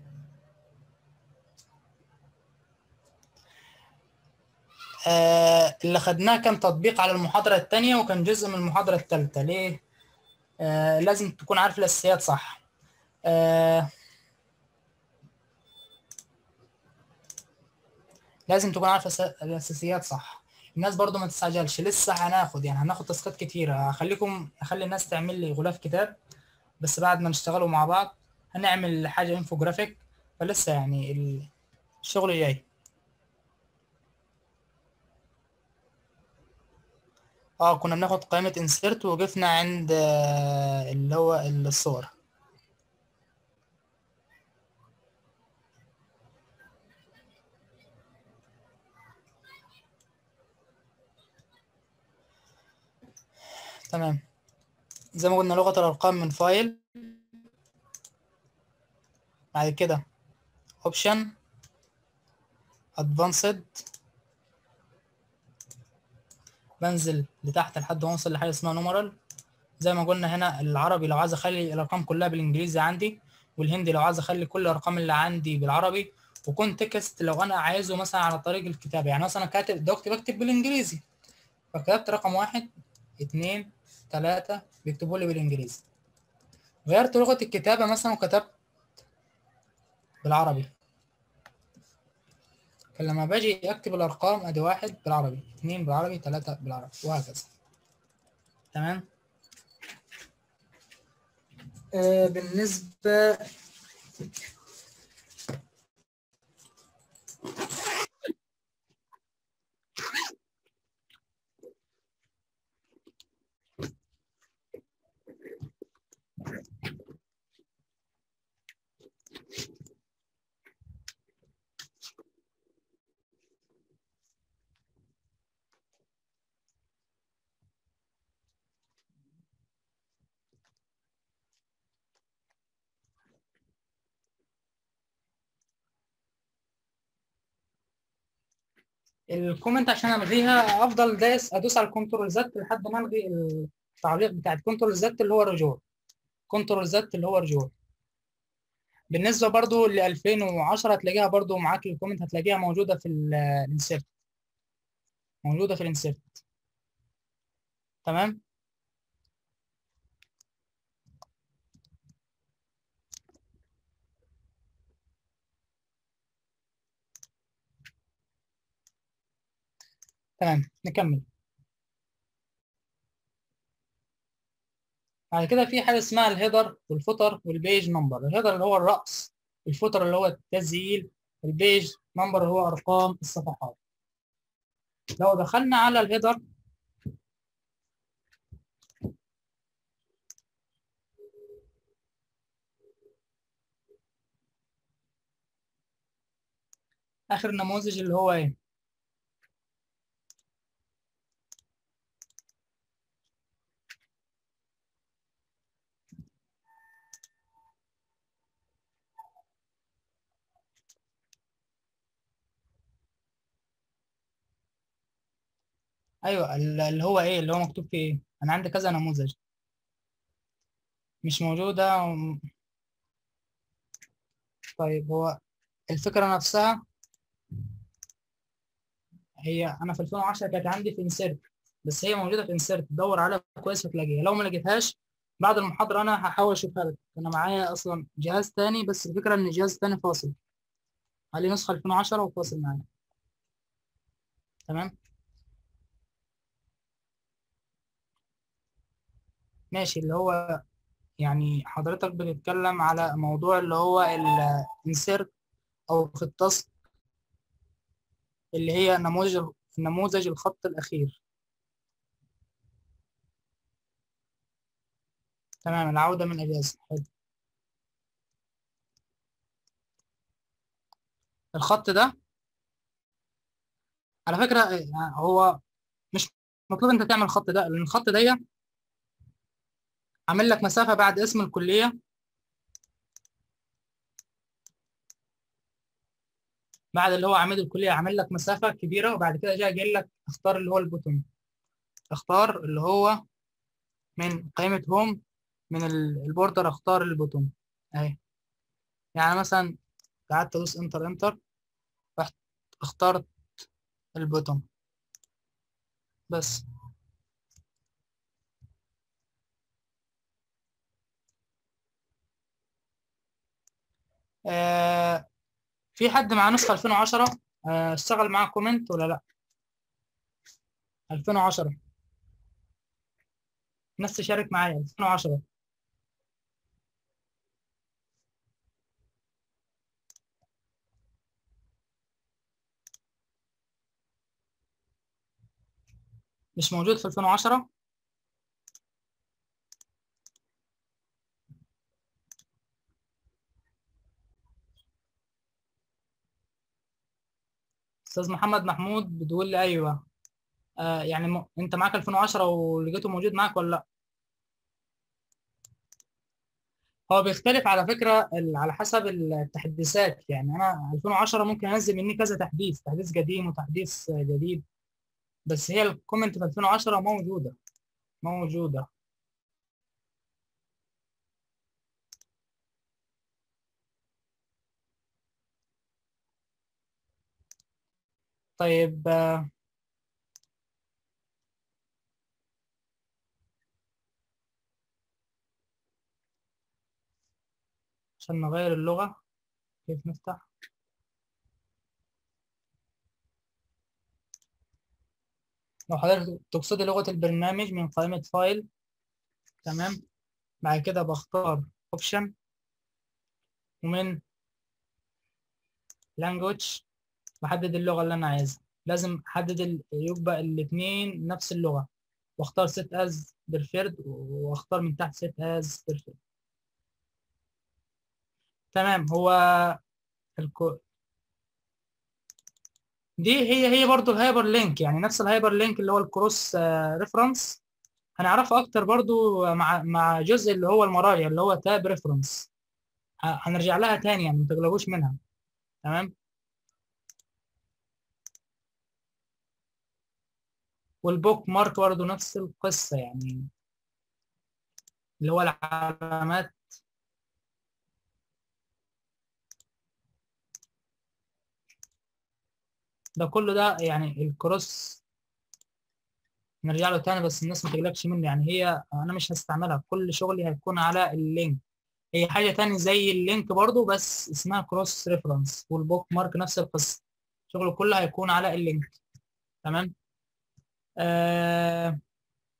آه اللي خدناه كان تطبيق على المحاضرة التانية وكان جزء من المحاضرة التالتة ليه؟ آه لازم تكون عارف الأساسيات صح آه لازم تكون عارف الأس- الأساسيات صح الناس برضو ما تستعجلش لسه هناخد يعني هناخد تاسكات كتيرة هخليكم اخلي الناس تعمل لي غلاف كتاب بس بعد ما نشتغلوا مع بعض هنعمل حاجة انفوجرافيك فلسه يعني ال- الشغل جاي اه كنا بناخد قائمة انسيرت ووقفنا عند آه، اللي هو الصور تمام زي ما قلنا لغة الأرقام من فايل بعد كده اوبشن ادفانسد بنزل لتحت لحد ما اوصل لحاجة اسمها نومرال زي ما قلنا هنا العربي لو عايز اخلي الارقام كلها بالانجليزي عندي والهندي لو عايز اخلي كل الارقام اللي عندي بالعربي وكونتكست لو انا عايزه مثلا على طريق الكتابه يعني مثلا كاتب دلوقتي بكتب بالانجليزي فكتبت رقم واحد اتنين تلاتة بيكتبوا لي بالانجليزي غيرت لغة الكتابة مثلا وكتبت بالعربي فلما باجي اكتب الارقام ادي واحد بالعربي اتنين بالعربي تلاتة بالعربي وهكذا تمام آه بالنسبة الكومنت عشان الغيها افضل دايس ادوس على الكنترول زد لحد ما الغي التعليق بتاع الكنترول زد اللي هو الرجوع كنترول زد اللي هو الرجوع بالنسبه برضو ل 2010 هتلاقيها برضو معاك الكومنت هتلاقيها موجوده في الانسيرت موجوده في الانسيرت تمام تمام نكمل بعد كده في حاجه اسمها الهيدر والفوتر والبيج نمبر الهيدر اللي هو الرأس الفوتر اللي هو التسجيل البيج نمبر اللي هو ارقام الصفحات لو دخلنا على الهيدر اخر نموذج اللي هو ايه ايوه اللي هو ايه اللي هو مكتوب فيه ايه انا عندي كذا نموذج مش موجوده و... طيب هو الفكره نفسها هي انا في 2010 كانت عندي في انسيرت بس هي موجوده في انسيرت دور عليها كويس وتلاقيها لو ما لقيتهاش بعد المحاضره انا هحاول اشوفها لك انا معايا اصلا جهاز تاني بس الفكره ان الجهاز التاني فاصل عليه نسخه 2010 وفاصل معايا تمام ماشي اللي هو يعني حضرتك بتتكلم على موضوع اللي هو الانسيرت او في التاسك اللي هي نموذج نموذج الخط الأخير تمام العودة من الأجازة حلو الخط ده على فكرة هو مش مطلوب انت تعمل الخط ده لان الخط ده عامل لك مسافة بعد اسم الكلية بعد اللي هو عميد الكلية عامل لك مسافة كبيرة وبعد كده جاي قايل لك اختار اللي هو البوتون اختار اللي هو من قائمة هوم من البوردر اختار البوتون اهي يعني مثلا قعدت ادوس انتر انتر رحت اخترت البوتون بس آه في حد معاه نسخة 2010 آه اشتغل معاه كومنت ولا لا 2010 الناس تشارك معايا 2010 مش موجود في 2010 استاذ محمد محمود بتقول لي ايوه آه يعني م... انت معاك 2010 ولقيته موجود معاك ولا لا هو بيختلف على فكره ال... على حسب التحديثات يعني انا 2010 ممكن انزل مني كذا تحديث تحديث قديم وتحديث جديد بس هي الكومنت في 2010 موجوده موجوده طيب آه، عشان نغير اللغة كيف نفتح لو حضرتك تقصدي لغة البرنامج من قائمة فايل تمام بعد كده بختار اوبشن ومن language بحدد اللغة اللي أنا عايزها لازم أحدد ال- يبقى الاتنين نفس اللغة واختار set as preferred واختار من تحت set as preferred تمام هو الكو... دي هي هي برضو الهايبر لينك يعني نفس الهايبر لينك اللي هو الكروس ريفرنس هنعرفه اكتر برضو مع مع جزء اللي هو المراجع اللي هو تاب ريفرنس هنرجع لها تاني يعني ما تقلقوش منها تمام والبوك مارك برضو نفس القصة يعني اللي هو العلامات ده كله ده يعني الكروس نرجع له تاني بس الناس ما تقلقش مني يعني هي انا مش هستعملها كل شغلي هيكون على اللينك هي حاجة تاني زي اللينك برضو بس اسمها كروس ريفرنس والبوك مارك نفس القصة شغله كله هيكون على اللينك تمام آه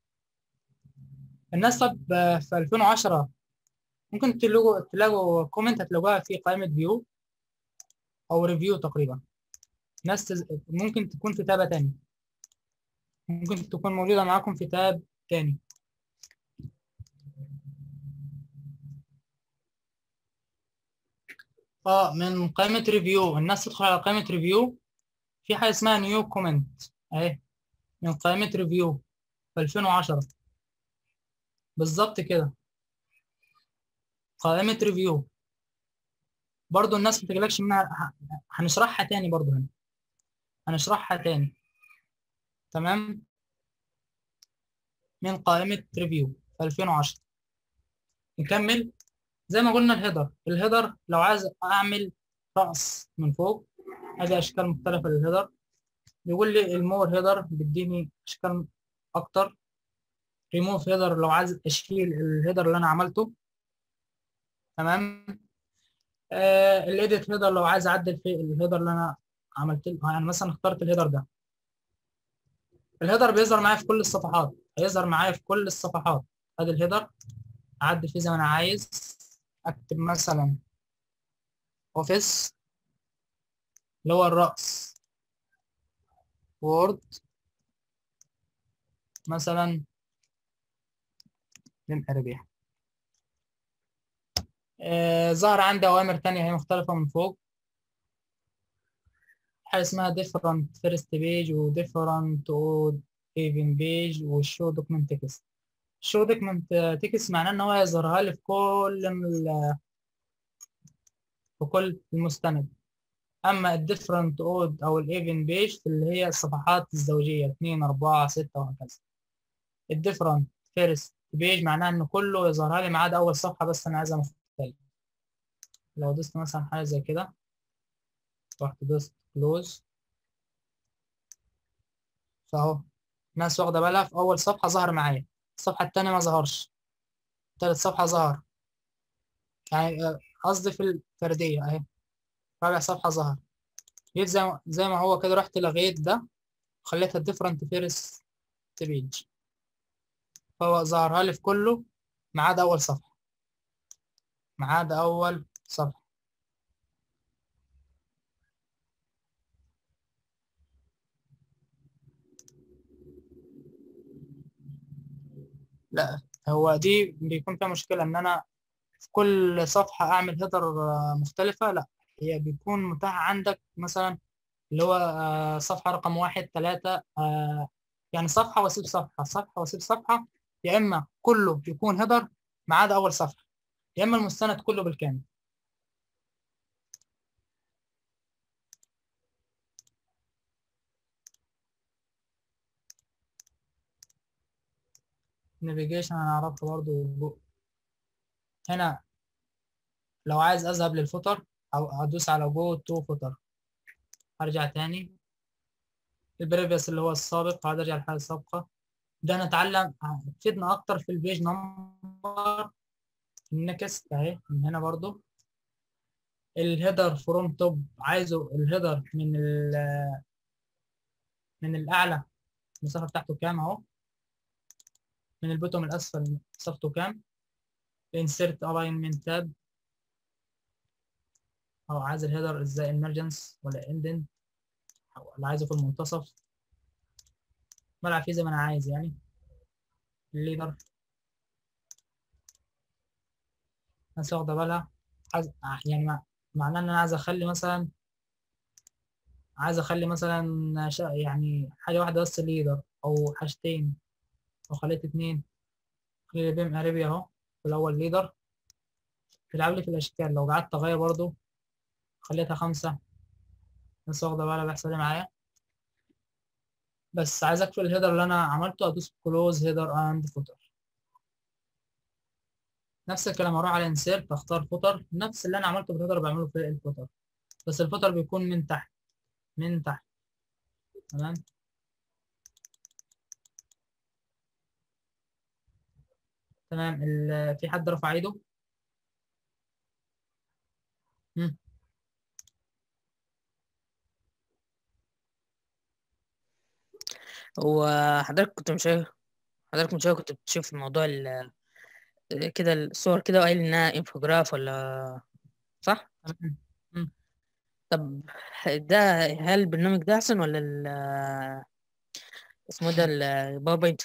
الناس طب آه، في 2010 ممكن تلاقوا تلاقوا كومنت هتلاقوها في قائمة فيو أو ريفيو تقريبا ناس تز... ممكن تكون في تابة تاني ممكن تكون موجودة معاكم في تاب تاني اه من قائمة ريفيو الناس تدخل على قائمة ريفيو في حاجة اسمها نيو كومنت اهي من قائمة ريفيو في 2010 بالظبط كده قائمة ريفيو برضو الناس ما تقلقش منها ه- هنشرحها تاني برضو هنا هنشرحها تاني تمام من قائمة ريفيو في 2010 نكمل زي ما قلنا الهيدر الهيدر لو عايز اعمل رأس من فوق ادي اشكال مختلفة للهيدر بيقول لي المور هيدر بيديني اشكال اكتر ريموف هيدر لو عايز اشيل الهيدر اللي انا عملته تمام آه الايديت هيدر لو عايز اعدل في الهيدر اللي انا عملت له يعني مثلا اخترت الهيدر ده الهيدر بيظهر معايا في كل الصفحات هيظهر معايا في كل الصفحات ادي الهيدر اعدل فيه زي ما انا عايز اكتب مثلا اوفيس اللي هو الرأس وورد مثلا للأربيع آه ظهر عندي أوامر تانية هي مختلفة من فوق حاجة اسمها different first page و different odd even page و show document text show document text معناه إن هو يظهرها لي في كل ال في كل المستند أما ال different odd أو ال even page اللي هي الصفحات الزوجية اتنين أربعة ستة وهكذا ال different first page معناه إن كله يظهرها لي ما عدا أول صفحة بس أنا عايزها مختلفة لو دوست مثلا حاجة زي كده رحت دوست كلوز فاهو الناس واخدة بالها في أول صفحة ظهر معايا الصفحة التانية ما ظهرش تالت صفحة ظهر يعني آه، قصدي في الفردية أهي رابع صفحة ظهر جيت زي ما زي ما هو كده رحت لغيت ده خليتها different first page فهو ظهرها لي في كله ما عدا أول صفحة ما عدا أول صفحة لا هو دي بيكون فيها مشكلة إن أنا في كل صفحة أعمل هيدر مختلفة لا هي بيكون متاح عندك مثلا اللي هو آه، صفحة رقم واحد ثلاثة يعني صفحة وأسيب صفحة صفحة وأسيب صفحة يا إما كله يكون هيدر ما عدا أول صفحة يا إما المستند كله بالكامل نافيجيشن هنعرفها برضو هنا لو عايز أذهب للفوتر أو أدوس على جو تو فوتر أرجع تاني البريفيوس اللي هو السابق عايز ارجع للحاله السابقه ده نتعلم تفيدنا اكتر في البيج نمبر النكست اهي من هنا برضو الهيدر فروم توب عايزه الهيدر من ال من الاعلى المسافه بتاعته كام اهو من البوتوم الاسفل مسافته كام insert alignment tab او عايز الهيدر ازاي emergence ولا indent ولا عايزه في المنتصف بلعب فيه زي ما انا عايز يعني الليدر الناس واخده بالها عايز يعني مع... معناه ان انا عايز اخلي مثلا عايز اخلي مثلا ش... يعني حاجه واحده بس ليدر او حاجتين او خليت اتنين خلي بيم اريبيا اهو في الاول ليدر تلعب لي في الاشكال لو قعدت اغير برضو خليتها خمسة الناس واخده بالها بيحصل ايه معايا بس عايز اقفل الهيدر اللي انا عملته ادوس كلوز هيدر اند فوتر نفس الكلام اروح على انسيرت اختار فوتر نفس اللي انا عملته في الهيدر بعمله في الفوتر بس الفوتر بيكون من تحت من تحت تمام تمام ال- في حد رفع ايده مم. هو حضرتك كنت مش حضرتك من شوية كنت بتشوف موضوع ال كده الصور كده وقايل انها انفوجراف ولا صح؟ تمام مم. طب ده هل البرنامج ده احسن ولا ال اسمه ده الباوربوينت؟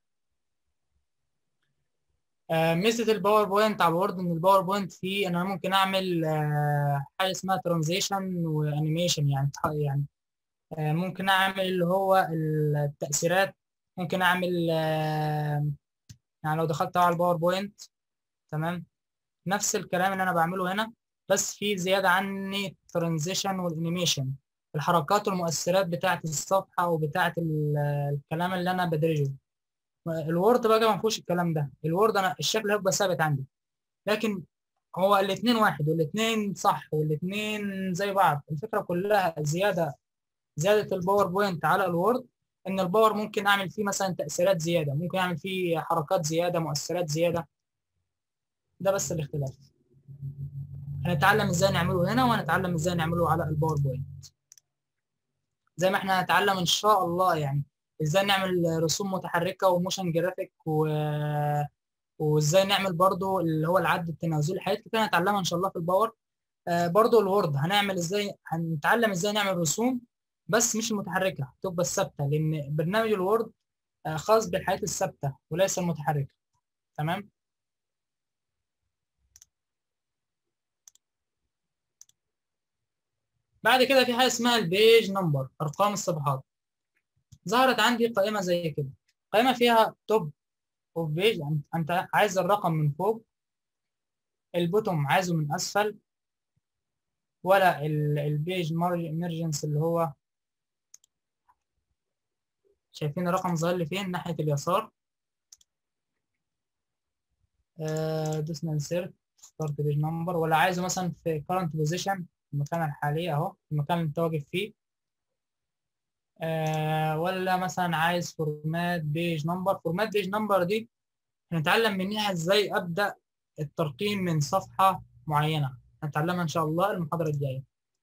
آه، ميزه الباوربوينت على الوورد ان الباوربوينت فيه انا ممكن اعمل آه، حاجه اسمها ترانزيشن وانيميشن يعني يعني آه، ممكن اعمل اللي هو التاثيرات ممكن اعمل آه، يعني لو دخلت على الباوربوينت تمام نفس الكلام اللي انا بعمله هنا بس في زياده عني الترانزيشن والانيميشن الحركات والمؤثرات بتاعه الصفحه وبتاعه ال- الكلام اللي انا بدرجه الوورد بقى ما فيهوش الكلام ده الوورد انا الشكل هيبقى ثابت عندي لكن هو الاثنين واحد والاثنين صح والاثنين زي بعض الفكره كلها زياده زياده الباوربوينت على الوورد ان الباور ممكن اعمل فيه مثلا تاثيرات زياده ممكن اعمل فيه حركات زياده مؤثرات زياده ده بس الاختلاف هنتعلم ازاي نعمله هنا وهنتعلم ازاي نعمله على الباوربوينت زي ما احنا هنتعلم ان شاء الله يعني ازاي نعمل رسوم متحركه وموشن جرافيك و... وازاي نعمل برضو اللي هو العد التنازلي حاجات كتير هنتعلمها ان شاء الله في الباور آه برضو الوورد هنعمل ازاي هنتعلم ازاي نعمل رسوم بس مش المتحركه تبقى الثابته لان برنامج الوورد آه خاص بالحاجات الثابته وليس المتحركه تمام بعد كده في حاجه اسمها البيج نمبر ارقام الصفحات ظهرت عندي قائمه زي كده قائمه فيها توب اوف بيج يعني انت عايز الرقم من فوق البوتوم عايزه من اسفل ولا البيج مارجنس اللي هو شايفين الرقم ظاهر لي فين ناحيه اليسار آه دوسنا انسيرت اخترت بيج نمبر ولا عايزه مثلا في current position المكان الحالي اهو المكان اللي انت واقف فيه آه ولا مثلا عايز فورمات بيج نمبر فورمات بيج نمبر دي هنتعلم منها ازاي ابدا الترقيم من صفحه معينه هنتعلمها ان شاء الله المحاضره الجايه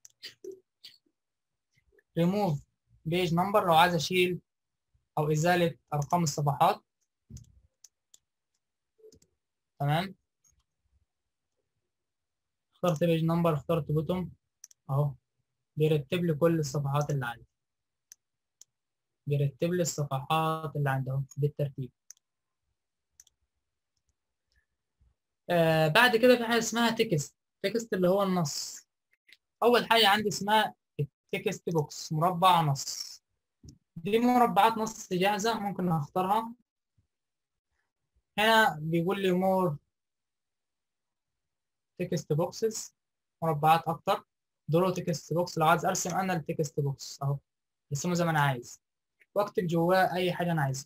ريموف بيج نمبر لو عايز اشيل او ازاله ارقام الصفحات تمام اخترت بيج نمبر اخترت بوتوم اهو بيرتب لي كل الصفحات اللي عندي بيرتب لي الصفحات اللي عندي اهو بالترتيب آه بعد كده في حاجه اسمها تكست تكست اللي هو النص اول حاجه عندي اسمها التكست بوكس مربع نص دي مربعات نص جاهزه ممكن اختارها هنا بيقول لي مور تكست بوكسز مربعات اكتر دول تكست بوكس لو عايز ارسم انا التكست بوكس اهو ارسمه زي ما انا عايز واكتب جواه اي حاجه انا عايزها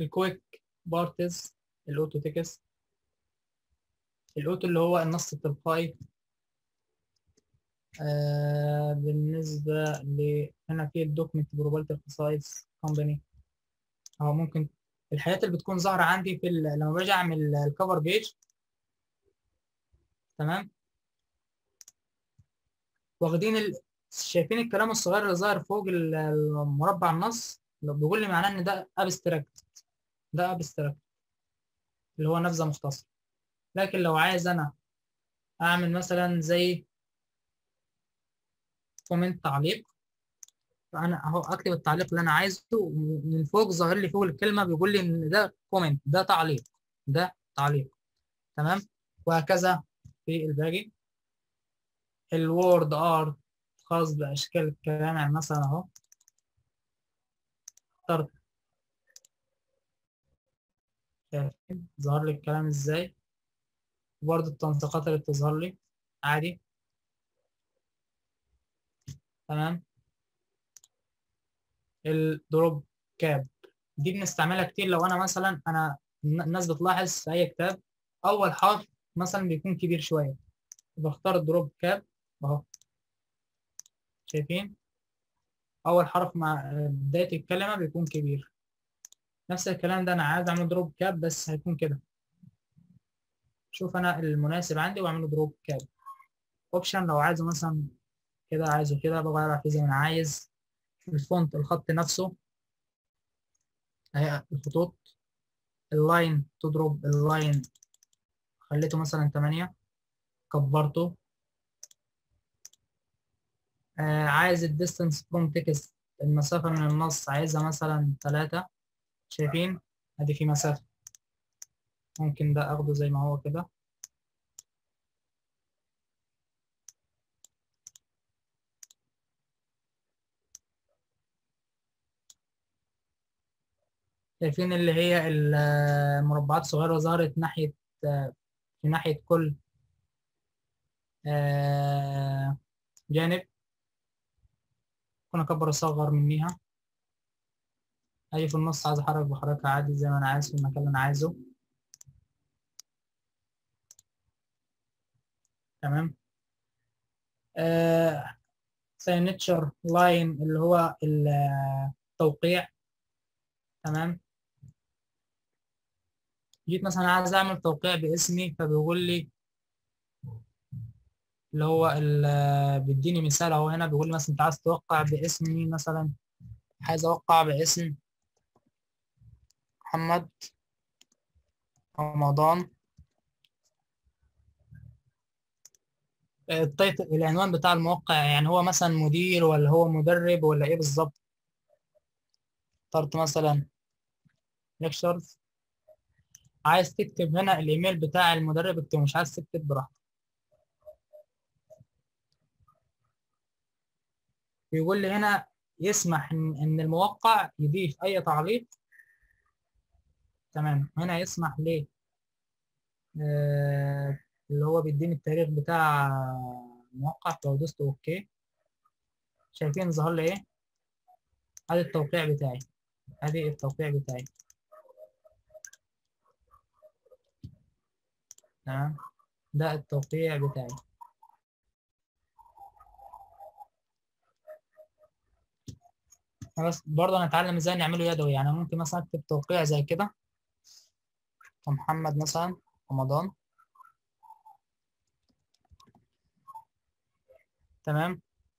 الكويك بارتز الاوتو تكست الاوتو اللي هو النص التلقائي آه بالنسبة ل هنا في الدوكمنت بروبابيلتي الخصائص كومباني أو ممكن الحاجات اللي بتكون ظاهرة عندي في ال- لما باجي أعمل الكفر بيج تمام واخدين ال... شايفين الكلام الصغير اللي ظاهر فوق ال- المربع النص اللي بيقول لي معناه إن ده ابستراكت ده ابستراكت اللي هو نبذة مختصرة لكن لو عايز أنا أعمل مثلا زي كومنت تعليق فانا اهو اكتب التعليق اللي انا عايزه من فوق ظاهر لي فوق الكلمه بيقول لي ان ده كومنت ده تعليق ده تعليق تمام وهكذا في الباقي الوورد ارت خاص باشكال الكلام يعني مثلا اهو اخترت شايفين ظهر لي الكلام ازاي وبرضه التنسيقات اللي بتظهر لي عادي تمام الدروب كاب دي بنستعملها كتير لو انا مثلا انا الناس بتلاحظ في اي كتاب اول حرف مثلا بيكون كبير شويه بختار الدروب كاب اهو شايفين اول حرف مع بدايه الكلمه بيكون كبير نفس الكلام ده انا عايز اعمل دروب كاب بس هيكون كده شوف انا المناسب عندي واعمله دروب كاب اوبشن لو عايزه مثلا كده عايزه كده بغير فيه زي ما انا عايز الفونت الخط نفسه اهي الخطوط اللاين تضرب اللاين خليته مثلا 8 كبرته آه عايز الديستانس فروم تكست المسافة من النص عايزها مثلا 3 شايفين ادي في مسافة ممكن ده اخده زي ما هو كده شايفين اللي هي المربعات الصغيرة ظهرت ناحية في ناحية كل جانب ممكن أكبر أصغر منيها أجي في النص عايز أحرك بحركها عادي زي ما أنا عايز في المكان اللي أنا عايزه تمام سينتشر لاين اللي هو التوقيع تمام جيت مثلا عايز اعمل توقيع باسمي فبيقول لي اللي هو بيديني مثال اهو هنا بيقول لي مثلا انت عايز توقع باسمي مثلا عايز اوقع باسم محمد رمضان التايتل العنوان بتاع الموقع يعني هو مثلا مدير ولا هو مدرب ولا ايه بالظبط اخترت مثلا ليكتشرز عايز تكتب هنا الايميل بتاع المدرب اكتب مش عايز تكتب براحتك بيقول لي هنا يسمح ان ان الموقع يضيف اي تعليق تمام هنا يسمح ليه آه اللي هو بيديني التاريخ بتاع الموقع لو دوست اوكي شايفين ظهر لي ايه ادي التوقيع بتاعي ادي التوقيع بتاعي تمام ده التوقيع بتاعي بس برضه هنتعلم ازاي نعمله يدوي يعني ممكن مثلا اكتب توقيع زي كده محمد مثلا رمضان تمام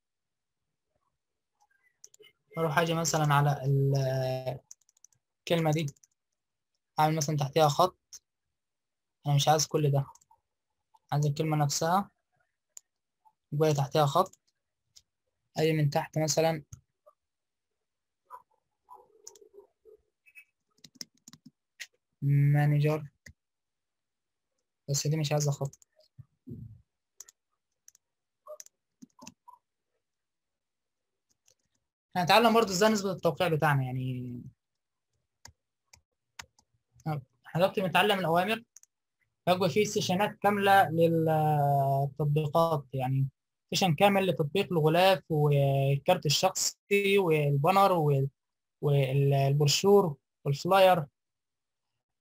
اروح اجي مثلا على الكلمه دي اعمل مثلا تحتها خط انا مش عايز كل ده عايز الكلمه نفسها يبقى تحتها خط اجي من تحت مثلا مانجر بس دي مش عايزه خط هنتعلم برضه ازاي نظبط التوقيع بتاعنا يعني احنا دلوقتي بنتعلم الاوامر هيبقى فيه سيشنات كامله للتطبيقات يعني سيشن كامل لتطبيق الغلاف والكارت الشخصي والبانر والبروشور والفلاير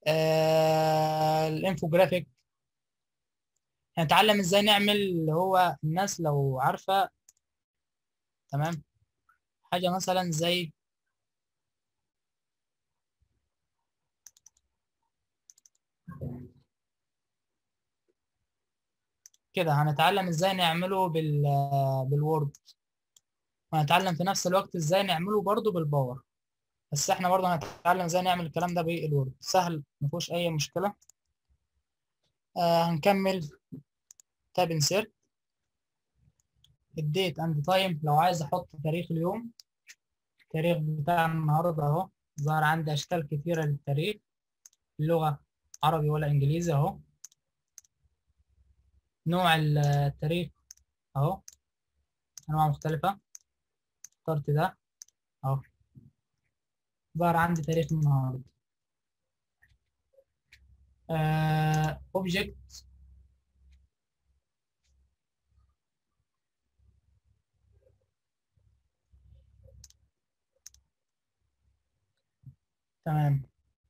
آه الانفوجرافيك هنتعلم ازاي نعمل اللي هو الناس لو عارفة تمام حاجة مثلا زي كده هنتعلم ازاي نعمله بال بالوورد وهنتعلم في نفس الوقت ازاي نعمله برضو بالباور بس احنا برضو هنتعلم ازاي نعمل الكلام ده بالوورد سهل مفيهوش اي مشكلة آه هنكمل تاب انسيرت الديت اند تايم لو عايز احط تاريخ اليوم التاريخ بتاع النهارده اهو ظهر عندي اشكال كتيرة للتاريخ اللغة عربي ولا انجليزي اهو نوع التاريخ اهو انواع مختلفة اخترت ده اهو ظهر عندي تاريخ النهارده اوبجكت تمام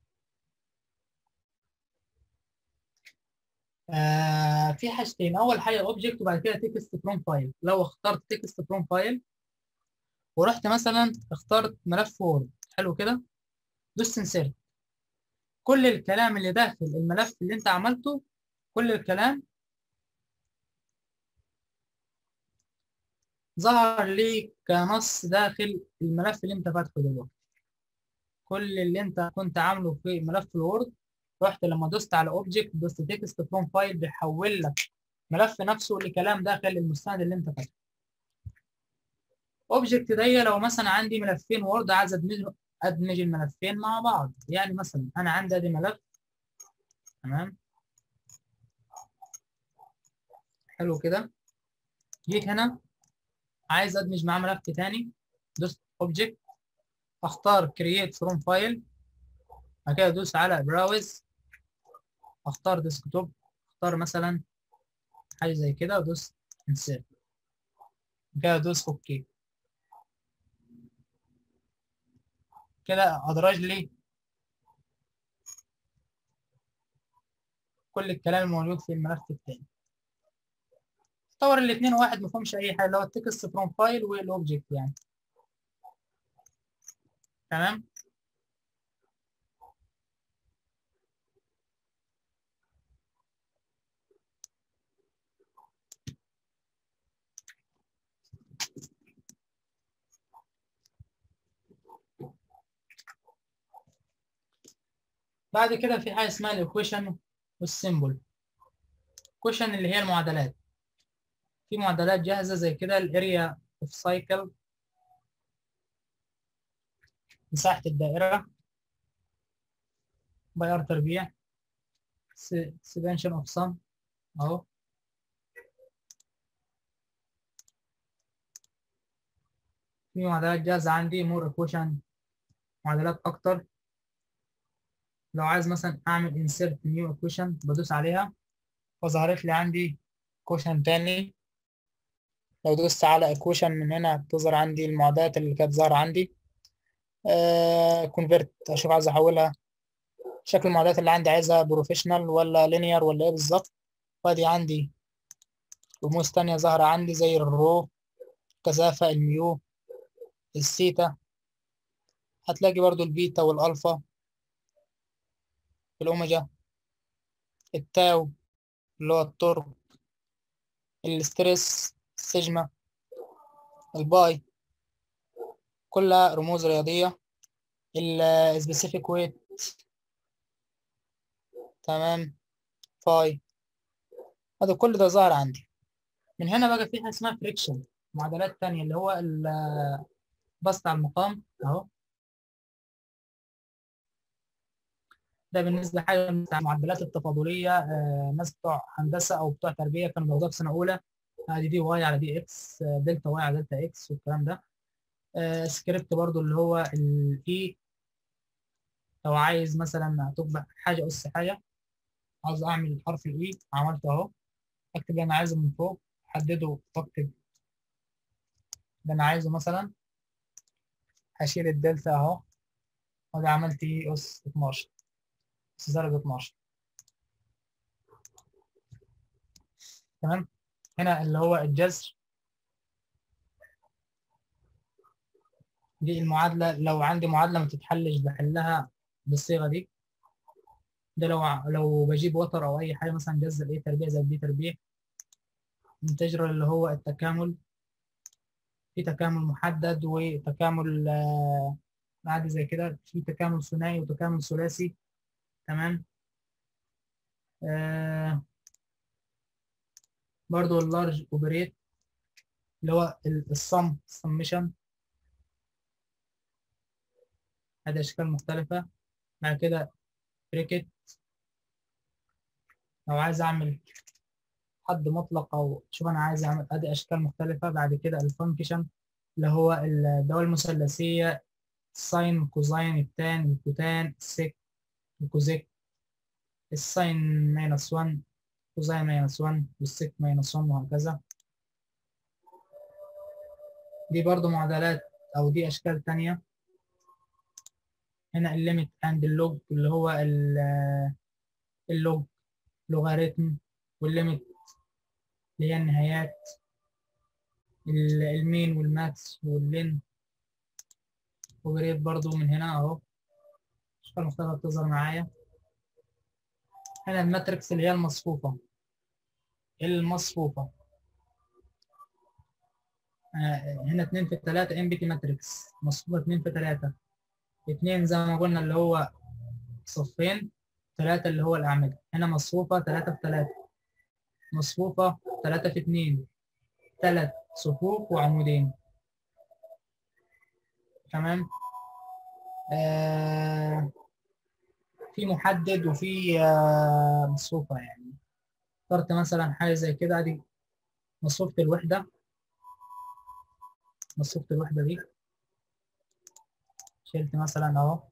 آه في حاجتين اول حاجه اوبجكت وبعد كده تكست فروم فايل لو اخترت تكست فروم فايل ورحت مثلا اخترت ملف وورد حلو كده دوست انسيرت كل الكلام اللي داخل الملف اللي انت عملته كل الكلام ظهر لي كنص داخل الملف اللي انت فاتحه دلوقتي كل اللي انت كنت عامله في ملف الوورد رحت لما دوست على اوبجكت دوست تكست فروم فايل بيحول لك ملف نفسه لكلام داخل المستند اللي انت فاتحه اوبجكت دي لو مثلا عندي ملفين وورد عايز ادمج ادمج الملفين مع بعض يعني مثلا انا عندي ادي ملف تمام حلو كده جيت هنا عايز ادمج معاه ملف تاني دوست اوبجكت اختار كرييت فروم فايل بعد كده ادوس على براوز اختار ديسكتوب اختار مثلا حاجه زي كده وادوس انسيرت كده ادوس اوكي كده ادرج لي كل الكلام الموجود في الملف التاني طور الاثنين واحد ما فيهمش اي حاجه اللي هو التكست فروم فايل والاوبجكت يعني تمام بعد كده في حاجه اسمها الايكويشن والسيمبل كويشن اللي هي المعادلات في معادلات جاهزه زي كده الاريا اوف سايكل مساحه الدائره باي ار تربيع سبنشن اوف سم اهو في معادلات جاهزه عندي مور ايكويشن معادلات اكتر لو عايز مثلا اعمل insert new equation بدوس عليها فظهرت لي عندي equation تاني لو دوست على equation من هنا هتظهر عندي المعادلات اللي كانت ظاهرة عندي آه convert اشوف عايز احولها شكل المعادلات اللي عندي عايزها بروفيشنال ولا linear ولا ايه بالظبط وادي عندي رموز تانية ظاهرة عندي زي الرو كثافة الميو الثيتا هتلاقي برضو البيتا والالفا الأوميجا التاو اللي هو التورك الاسترس السيجما الباي كلها رموز رياضية السبيسيفيك ويت تمام فاي هذا كل ده ظاهر عندي من هنا بقى في حاجة اسمها فريكشن معادلات تانية اللي هو البسط على المقام اهو ده بالنسبه لحاجه من المعدلات التفاضليه آه ناس بتوع هندسه او بتوع تربيه كانوا بياخدوها في سنه اولى ادي دي واي على دي اكس آه دلتا واي على دلتا اكس والكلام ده آه سكريبت برضو اللي هو الاي لو عايز مثلا تطبع حاجه اس حاجه عاوز اعمل حرف الاي عملته اهو اكتب اللي انا عايزه من فوق احدده واكتب اللي انا عايزه مثلا هشيل الدلتا اهو وادي عملت اي اس 12 سالب 12 تمام هنا اللي هو الجذر دي المعادلة لو عندي معادلة ما تتحلش بحلها بالصيغة دي ده لو ع- لو بجيب وتر أو أي حاجة مثلا جذر إيه تربيع زائد بي تربيع انتجرال اللي هو التكامل في تكامل محدد وتكامل آه، عادي زي كده في تكامل ثنائي وتكامل ثلاثي تمام آه برضو اللارج اوبريت اللي هو الصم سمشن هذه اشكال مختلفة بعد كده بريكت لو عايز اعمل حد مطلق او شوف انا عايز اعمل ادي اشكال مختلفة بعد كده الفانكشن اللي هو الدوال المثلثية الساين الكوزاين التان الكوتان السيك الكوزيك الساين ماينس 1 كوزاين ماينس 1 والسيك ماينس 1 وهكذا دي برضو معادلات او دي اشكال تانية هنا الليميت اند اللوج اللي هو ال- اللوج لوغاريتم والليميت اللي هي النهايات ال- المين والماكس واللين وجريد برضو من هنا اهو اشكال مختلفة بتظهر معايا هنا الماتريكس اللي هي المصفوفة المصفوفة آه، هنا اتنين في التلاتة ام بي تي ماتريكس مصفوفة اتنين في تلاتة اتنين زي ما قلنا اللي هو صفين تلاتة اللي هو الأعمدة هنا مصفوفة تلاتة في تلاتة مصفوفة تلاتة في اتنين تلات صفوف وعمودين تمام آه في محدد وفي آه مصفوفة يعني اخترت مثلا حاجة زي كده ادي مصفوفة الوحدة مصفوفة الوحدة دي شلت مثلا اهو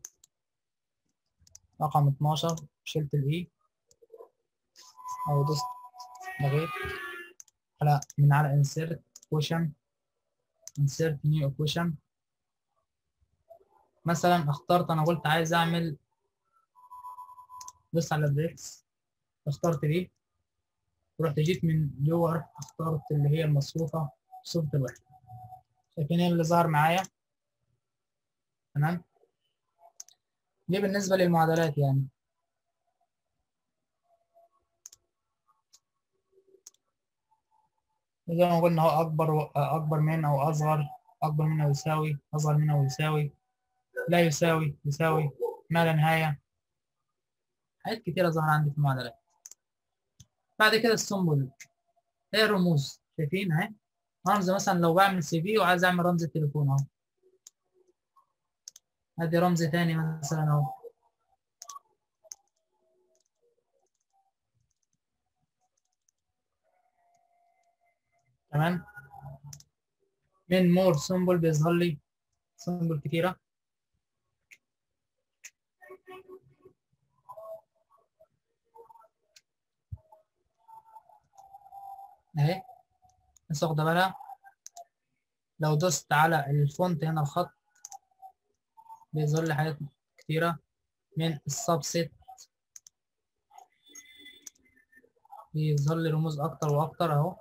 رقم 12 شلت الاي او دوست لغيت على من على insert equation insert new equation مثلا اخترت انا قلت عايز اعمل دوست على بريكس اخترت دي ورحت جيت من جوه رحت اخترت اللي هي المصفوفة صفة الوحدة شايفين ايه اللي ظهر معايا تمام دي بالنسبة للمعادلات يعني زي ما قلنا هو أكبر و- أكبر من أو أصغر أكبر من أو يساوي أصغر من أو يساوي لا يساوي يساوي ما لا نهاية حاجات كتيرة ظهر عندي في المعادلات بعد كده السمبل ايه الرموز شايفين اهي رمز مثلا لو بعمل سي في وعايز اعمل رمز التليفون اهو ادي رمز تاني مثلا اهو تمام من مور سمبل بيظهر لي سمبل كتيرة اهي بس واخدة بالها لو دوست على الفونت هنا الخط بيظهر لي حاجات كتيرة من السبسيت بيظهر لي رموز أكتر وأكتر أهو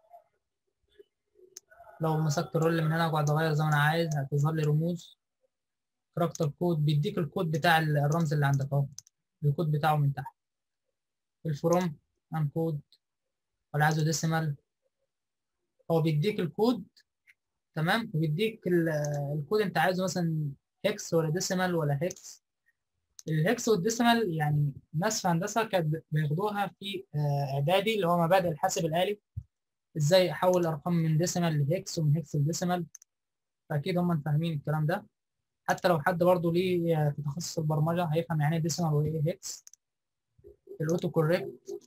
لو مسكت الرول من هنا وقعد أغير زي ما أنا عايز هتظهر لي رموز كاركتر كود بيديك الكود بتاع الرمز اللي عندك أهو الكود بتاعه من تحت الفروم أم كود ولا عايزه ديسيمال هو بيديك الكود تمام وبيديك ال- الكود انت عايزه مثلا هيكس ولا ديسيمال ولا هيكس الهيكس والديسيمال يعني ناس في هندسه كانت بياخدوها في آه، اعدادي اللي هو مبادئ الحاسب الالي ازاي احول ارقام من ديسيمال لهيكس ومن هيكس لديسيمال فاكيد هم فاهمين الكلام ده حتى لو حد برضه ليه آه، في تخصص البرمجه هيفهم يعني ايه ديسيمال وايه هيكس الاوتو كوريكت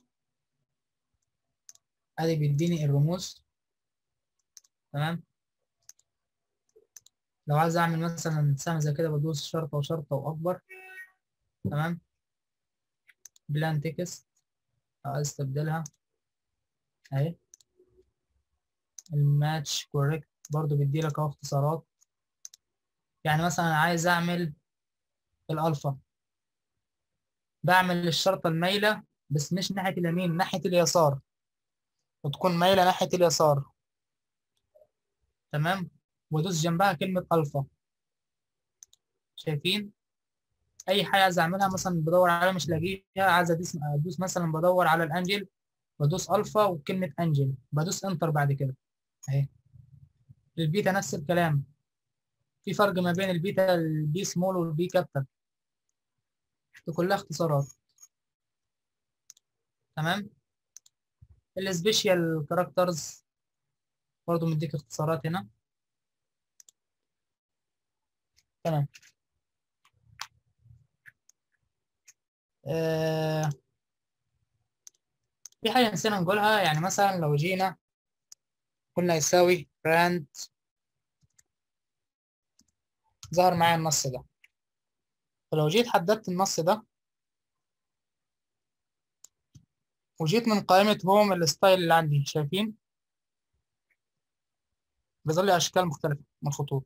ادي بيديني الرموز تمام لو عايز اعمل مثلا سهم زي كده بدوس شرطه وشرطه واكبر تمام بلان تكست عايز استبدلها اهي الماتش كوريكت برضو بيدي لك اهو اختصارات يعني مثلا عايز اعمل الالفا بعمل الشرطة المايلة بس مش ناحية اليمين ناحية اليسار وتكون مايلة ناحية اليسار تمام وادوس جنبها كلمة ألفا شايفين أي حاجة عايز أعملها مثلا بدور عليها مش لاقيها عايز أدوس أدوس مثلا بدور على الأنجل بدوس ألفا وكلمة أنجل بدوس إنتر بعد كده أهي البيتا نفس الكلام في فرق ما بين البيتا البي سمول والبي كابيتال دي كلها اختصارات تمام السبيشال كاركترز برضه مديك اختصارات هنا تمام آه في حاجة نسينا نقولها يعني مثلا لو جينا قلنا يساوي براند ظهر معايا النص ده فلو جيت حددت النص ده وجيت من قائمة هوم الستايل اللي عندي شايفين بيظهر لي أشكال مختلفة من الخطوط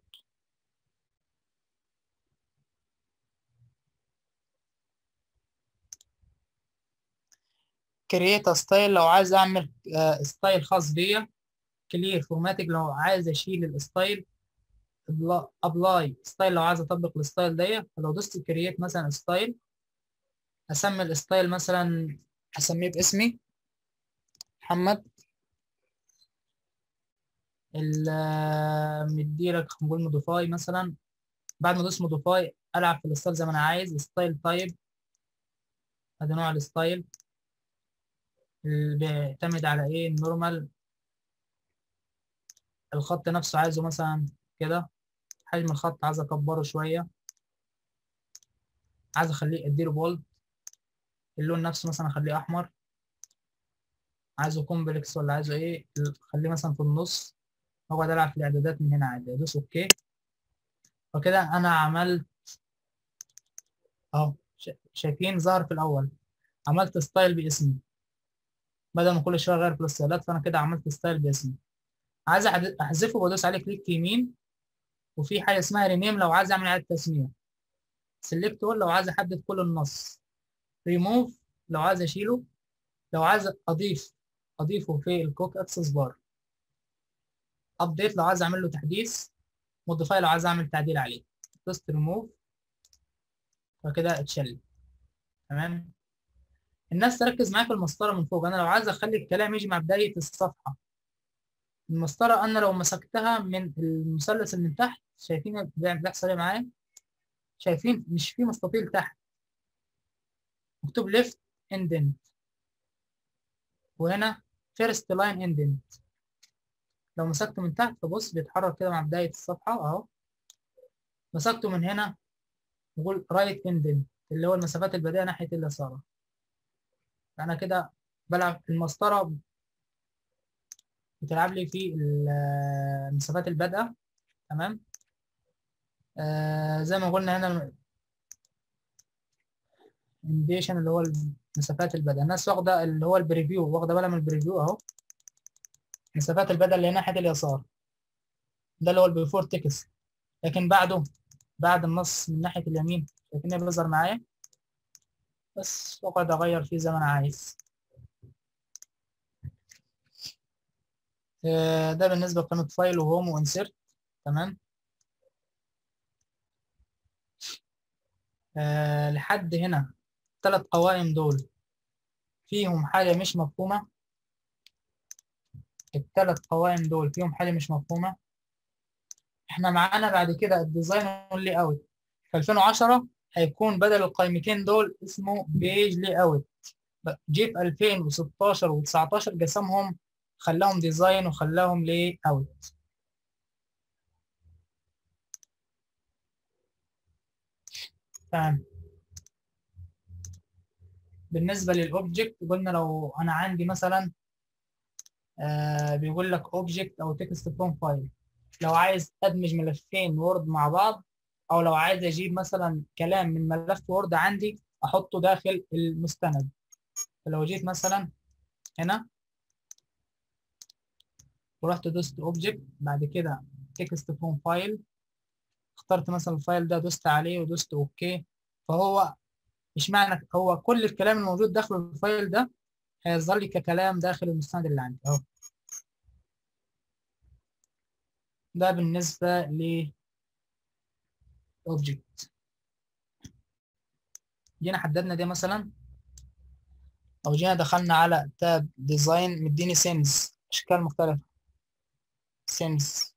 كرييت ستايل لو عايز أعمل ستايل خاص بيا كلير فورماتنج لو عايز أشيل الستايل ابلاي ستايل لو عايز اطبق الستايل ده فلو دوست كرييت مثلا ستايل اسمي الستايل مثلا اسميه باسمي محمد مديلك نقول موديفاي مثلا بعد ما ادوس موديفاي العب في الستايل زي ما انا عايز ستايل تايب ادي نوع الستايل بيعتمد على ايه النورمال الخط نفسه عايزه مثلا كده حجم الخط عايز اكبره شويه عايز اخليه اديله بولد اللون نفسه مثلا اخليه احمر عايزه كومبلكس ولا عايزه ايه خليه مثلا في النص اقعد العب في الاعدادات من هنا عادي ادوس اوكي وكده انا عملت اهو شايفين ظهر في الاول عملت ستايل باسمي بدل ما كل شويه اغير في الستايلات فانا كده عملت ستايل باسمي عايز احذفه بدوس عليه كليك يمين وفي حاجه اسمها رينيم لو عايز اعمل اعاده تسميه سيلكت اول لو عايز احدد كل النص ريموف لو عايز اشيله لو عايز اضيف اضيفه في الكوك اكسس بار ابديت لو عايز اعمل له تحديث موديفاي لو عايز اعمل تعديل عليه دوست ريموف فكده اتشل تمام الناس تركز معايا في المسطره من فوق انا لو عايز اخلي الكلام يجي مع بدايه الصفحه المسطره انا لو مسكتها من المثلث اللي من تحت شايفين بيحصل ايه معايا شايفين مش في مستطيل تحت مكتوب ليفت اندنت وهنا فيرست لاين اندنت لو مسكته من تحت فبص بيتحرك كده مع بداية الصفحة اهو مسكته من هنا نقول رايت اندنت اللي هو المسافات البديهة ناحية اليسار فأنا كده بلعب المسطرة بتلعب لي في المسافات البادئة تمام آه زي ما قلنا هنا انديشن اللي هو المسافات البدء الناس واخده اللي هو البريفيو واخده بالها من البريفيو اهو مسافات البدء اللي ناحيه اليسار ده اللي هو البيفور تكست لكن بعده بعد النص من ناحيه اليمين شايفين بيظهر معايا بس واقعد اغير فيه زي ما انا عايز ده بالنسبه لقائمه فايل وهوم وانسيرت تمام أه لحد هنا الثلاث قوائم دول فيهم حاجة مش مفهومة الثلاث قوائم دول فيهم حاجة مش مفهومة احنا معانا بعد كده الديزاين واللي اوت في 2010 هيكون بدل القائمتين دول اسمه بيج لي اوت جه في 2016 و19 قسمهم خلاهم ديزاين وخلاهم لي اوت تمام بالنسبة للأوبجكت قلنا لو أنا عندي مثلا آه بيقول لك أوبجكت أو تكست فروم فايل لو عايز أدمج ملفين وورد مع بعض أو لو عايز أجيب مثلا كلام من ملف وورد عندي أحطه داخل المستند فلو جيت مثلا هنا ورحت دوست أوبجكت بعد كده تكست فروم فايل اخترت مثلا الفايل ده دوست عليه ودوست اوكي فهو مش معنى هو كل الكلام الموجود داخل الفايل ده هيظهر لي ككلام داخل المستند اللي عندي اهو ده بالنسبة ل object جينا حددنا دي مثلا او جينا دخلنا على تاب ديزاين مديني سيمز اشكال مختلفة سيمز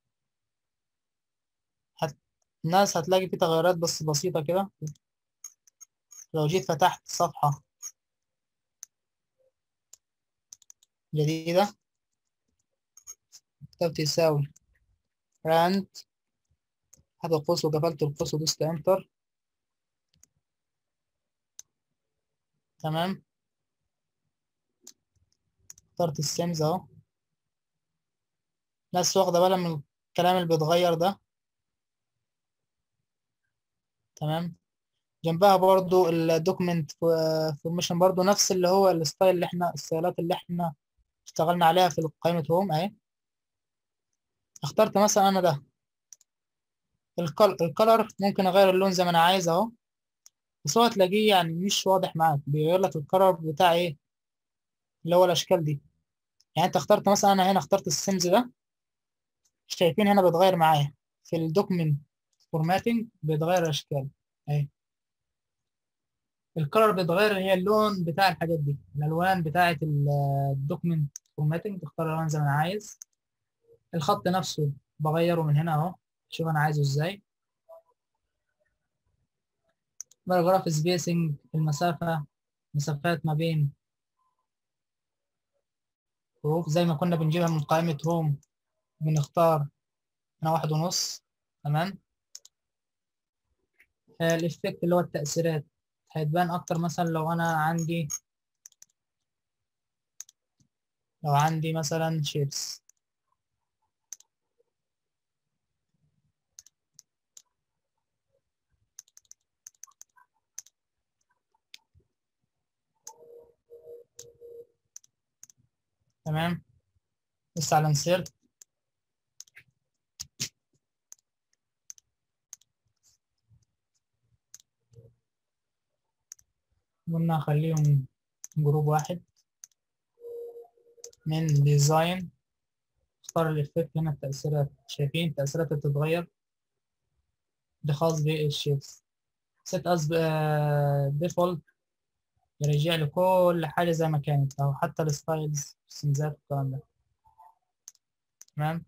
هت... الناس هتلاقي في تغيرات بس بسيطة كده لو جيت فتحت صفحة جديدة كتبت يساوي راند هذا القوس وقفلت القوس ودوست انتر تمام اخترت السيمز اهو ناس واخدة بالها من الكلام اللي بيتغير ده تمام جنبها برضو الدوكيمنت فورميشن برضو نفس اللي هو الستايل اللي احنا الستايلات اللي احنا اشتغلنا عليها في قائمة هوم اهي اخترت مثلا انا ده الكلر ممكن اغير اللون زي ما انا عايز اهو بس هو هتلاقيه يعني مش واضح معاك بيغير لك الكلر بتاع ايه اللي هو الاشكال دي يعني انت اخترت مثلا انا هنا اخترت السيمز ده شايفين هنا بيتغير معايا في الدوكمنت فورماتنج بيتغير الاشكال اهي الكلر بيتغير هي اللون بتاع الحاجات دي الالوان بتاعه الدوكمنت فورماتنج تختار الالوان زي ما انا عايز الخط نفسه بغيره من هنا اهو شوف انا عايزه ازاي باراجراف سبيسنج المسافة مسافات ما بين حروف زي ما كنا بنجيبها من قائمة هوم بنختار هنا واحد ونص تمام الافكت اللي هو التأثيرات هيتبان اكتر مثلا لو انا عندي لو عندي مثلا شيبس تمام بس على انسيرت قلنا اخليهم جروب واحد من ديزاين اختار الافكت هنا التأثيرات شايفين التأثيرات بتتغير ده خاص بالشيبس set as default يرجع لي كل حاجة زي ما كانت أو حتى الستايلز السنزات والكلام ده تمام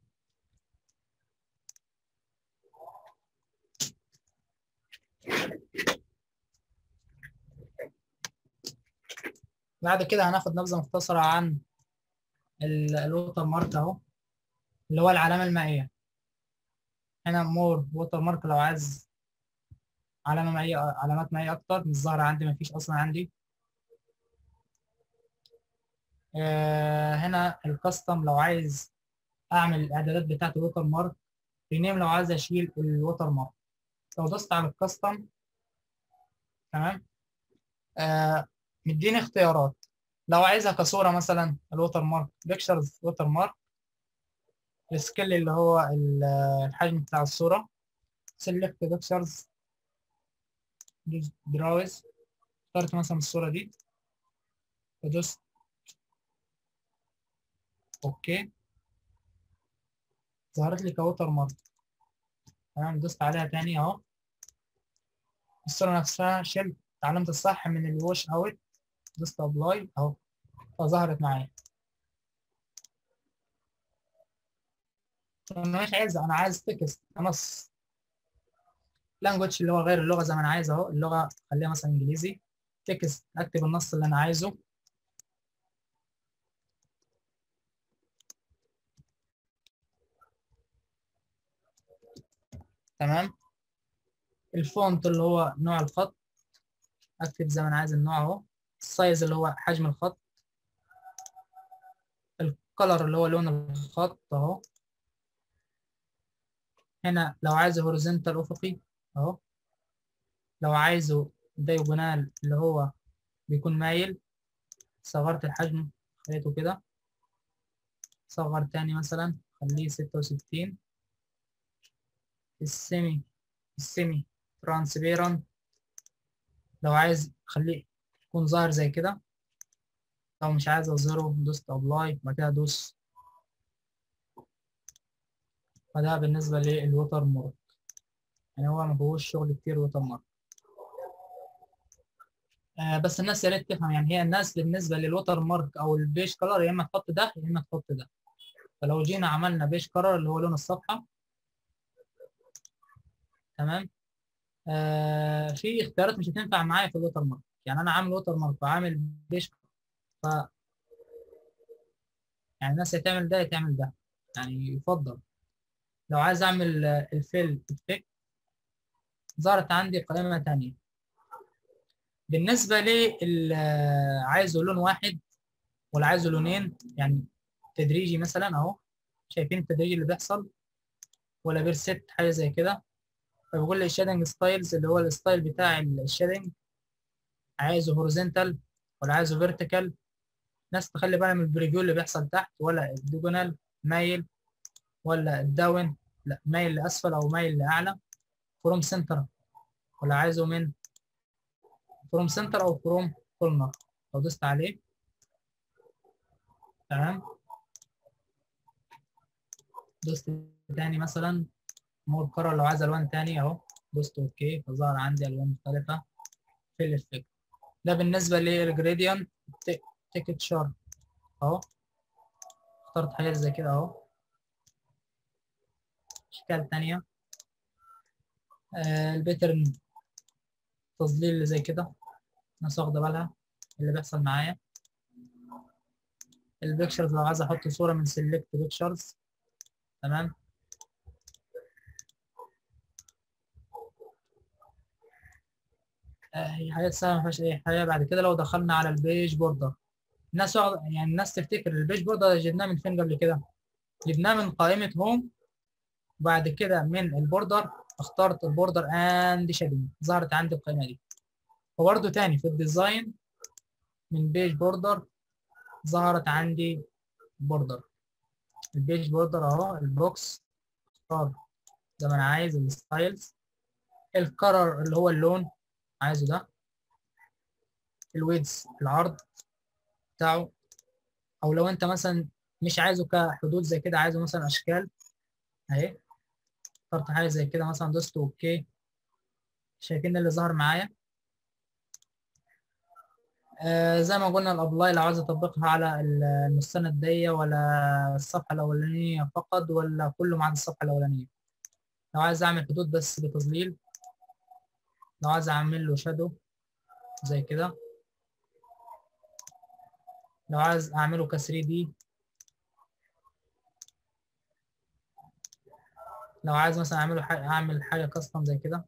بعد كده هناخد نبذة مختصرة عن الووتر مارك أهو اللي هو العلامة المائية هنا مور ووتر مارك لو عايز علامة مائية علامات مائية أكتر مش ظاهرة عندي مفيش أصلا عندي آه هنا الكاستم لو عايز اعمل الاعدادات بتاعت الووتر مارك رينيم لو عايز اشيل الووتر مارك لو دوست على الكاستم تمام آه مديني اختيارات لو عايزها كصوره مثلا الووتر مارك بيكتشرز ووتر مارك السكيل اللي هو الحجم بتاع الصوره سيلكت بيكتشرز براوز اخترت مثلا الصوره دي ودوست اوكي ظهرت لي كوتر مارك تمام دوست عليها تاني اهو الصورة نفسها شلت علامة الصح من الوش اوت دوست ابلاي اهو فظهرت معايا انا مش عايز انا عايز تكست نص لانجوج اللي هو غير اللغة زي ما انا عايز اهو اللغة خليها مثلا انجليزي تكست اكتب النص اللي انا عايزه تمام الفونت اللي هو نوع الخط اكتب زي ما انا عايز النوع اهو السايز اللي هو حجم الخط الكلر اللي هو لون الخط اهو هنا لو عايزه هوريزونتال افقي اهو لو عايزه دايجونال اللي هو بيكون مايل صغرت الحجم خليته كده صغر تاني مثلا خليه ستة وستين السيمي السيمي ترانسبيرنت لو عايز خليه يكون ظاهر زي كده لو مش عايز اظهره دوست ابلاي بعد كده ادوس فده بالنسبة للوتر مارك يعني هو ما فيهوش شغل كتير ووتر مارك آه بس الناس يا ريت تفهم يعني هي الناس بالنسبة للوتر مارك أو البيج كلر يا إما تحط ده يا إما تحط ده فلو جينا عملنا بيج كلر اللي هو لون الصفحة تمام آه في اختيارات مش هتنفع معايا في الوتر مارك يعني أنا عامل ووتر مارك وعامل بيج ف يعني الناس هتعمل ده تعمل ده يعني يفضل لو عايز اعمل الفيل افكت ظهرت عندي قائمة تانية بالنسبة لل عايزه لون واحد ولا عايزه لونين يعني تدريجي مثلا اهو شايفين التدريج اللي بيحصل ولا بيرست حاجة زي كده فبيقول لي الشادنج ستايلز اللي هو الستايل بتاع الشادنج عايزه هوريزونتال ولا عايزه فيرتيكال ناس تخلي بالها من البريفيو اللي بيحصل تحت ولا الديجونال مايل ولا الداون لا مايل لاسفل او مايل لاعلى فروم سنتر ولا عايزه من فروم سنتر او فروم كورنر لو دوست عليه تمام دوست تاني مثلا مور كرر لو عايز الوان تاني اهو دوست اوكي فظهر عندي الوان مختلفه في الافكت ده بالنسبه للجريدينت تيكت شارت اهو اخترت حاجات زي كده اهو اشكال تانية آه الباترن تظليل اللي زي كده الناس واخدة بالها اللي بيحصل معايا البيكتشرز لو عايز احط صورة من سيلكت بيكتشرز تمام آه هي حاجات سهلة ما فيهاش اي حاجة بعد كده لو دخلنا على البيج بوردر الناس يعني الناس تفتكر البيج بوردر جبناه من فين قبل كده جبناه من قائمة هوم وبعد كده من البوردر اخترت البوردر اند شادنج ظهرت عندي القائمه دي وبرده تاني في الديزاين من بيج بوردر ظهرت عندي بوردر البيج بوردر اهو البوكس اختار زي ما انا عايز الستايلز الكرر اللي هو اللون عايزه ده الويدز العرض بتاعه او لو انت مثلا مش عايزه كحدود زي كده عايزه مثلا اشكال اهي اخترت حاجه زي كده مثلا دوست اوكي شايفين اللي ظهر معايا آه زي ما قلنا الابلاي لو عايز اطبقها على المستند دي ولا الصفحه الاولانيه فقط ولا كله ما عدا الصفحه الاولانيه لو عايز اعمل حدود بس بتظليل لو عايز اعمل له شادو زي كده لو عايز اعمله ك 3 دي لو عايز مثلا اعمله حاجة اعمل حاجه كاستم زي كده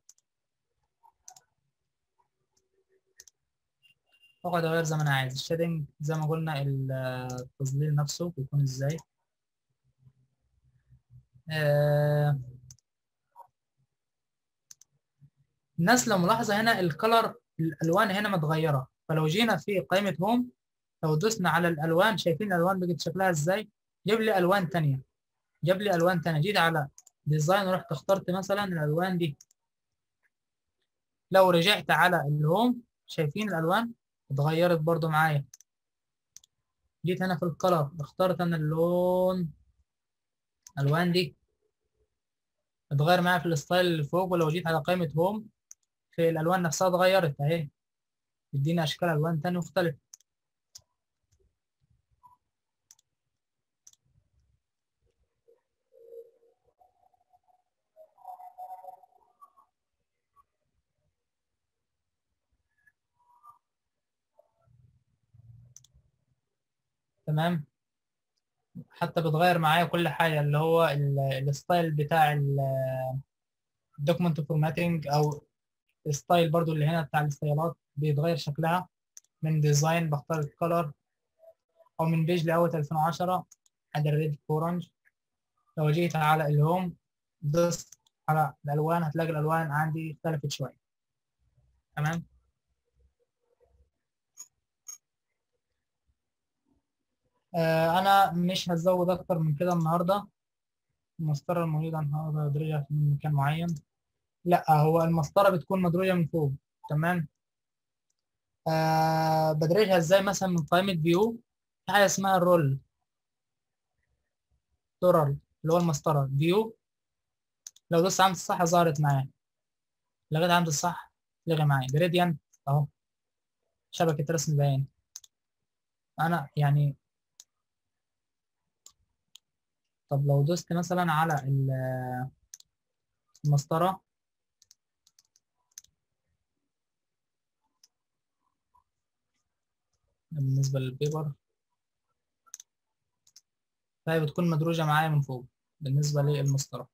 اقعد اغير زي ما انا عايز الشيدنج زي ما قلنا التظليل نفسه بيكون ازاي آه الناس لو ملاحظه هنا الكلر الالوان هنا متغيره فلو جينا في قائمه هوم لو دوسنا على الالوان شايفين الالوان بقت شكلها ازاي جاب لي الوان تانية جاب لي الوان تانية جيت على ديزاين ورحت اخترت مثلا الالوان دي لو رجعت على الهوم شايفين الالوان اتغيرت برضو معايا جيت هنا في الكلر اخترت انا اللون الالوان دي اتغير معايا في الستايل اللي فوق ولو جيت على قائمة هوم في الالوان نفسها اتغيرت اهي يدينا اشكال الوان تاني مختلفة تمام حتى بتغير معايا كل حاجة اللي هو الستايل بتاع الدوكيمنت فورماتنج او الستايل برضو اللي هنا بتاع الستايلات بيتغير شكلها من ديزاين بختار الكولر او من بيج لاوت 2010 ادي الريد اورنج لو جيت على الهوم دوست على الالوان هتلاقي الالوان عندي اختلفت شويه تمام آه انا مش هزود اكتر من كده النهارده المسطره الموجوده النهارده مدروجه من مكان معين لا هو المسطره بتكون مدروجه من فوق تمام آه بدرجها ازاي مثلا من قائمة فيو في حاجة اسمها الرول دورال اللي هو المسطرة فيو لو دوست علامة الصح ظهرت معايا لغيت علامة الصح لغي معايا جريدينت اهو شبكة رسم بياني انا يعني طب لو دوست مثلا على ال- المسطرة بالنسبة للبيبر فهي بتكون مدروجة معايا من فوق بالنسبة للمسطرة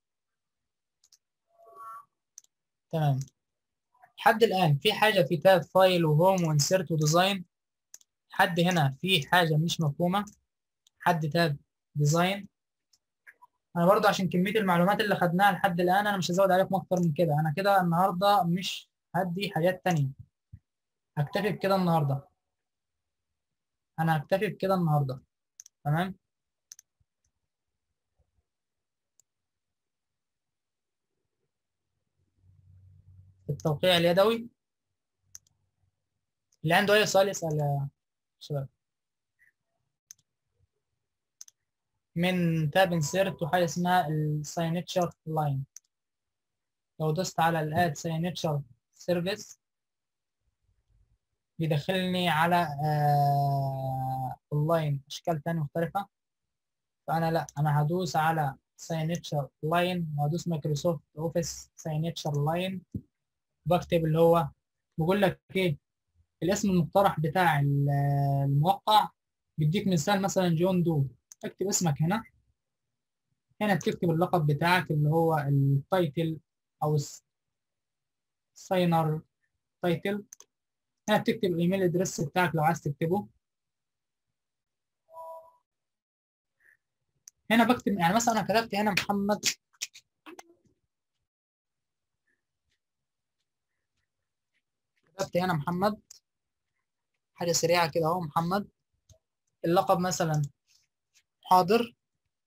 تمام لحد الآن في حاجة في تاب فايل وهوم وانسيرت وديزاين حد هنا في حاجة مش مفهومة حد تاب ديزاين أنا برضو عشان كمية المعلومات اللي خدناها لحد الآن أنا مش هزود عليكم أكتر من كده أنا كده النهاردة مش هدي حاجات تانية هكتفي بكده النهاردة أنا هكتفي بكده النهاردة تمام التوقيع اليدوي اللي عنده أي سؤال يسأل يا شباب من تاب انسيرت وحاجة اسمها الساينتشر لاين لو دوست على الاد ساينتشر سيرفيس بيدخلني على آه اونلاين اشكال تانية مختلفة فانا لا انا هدوس على ساينتشر لاين وهدوس مايكروسوفت اوفيس ساينتشر لاين بكتب اللي هو بقول لك ايه الاسم المقترح بتاع ال- الموقع بيديك مثال مثلا جون دو اكتب اسمك هنا هنا بتكتب اللقب بتاعك اللي هو التايتل او الساينر تايتل هنا بتكتب الايميل ادريس بتاعك لو عايز تكتبه هنا بكتب يعني مثلا انا كتبت هنا محمد كتبت هنا محمد حاجة سريعة كده اهو محمد اللقب مثلا حاضر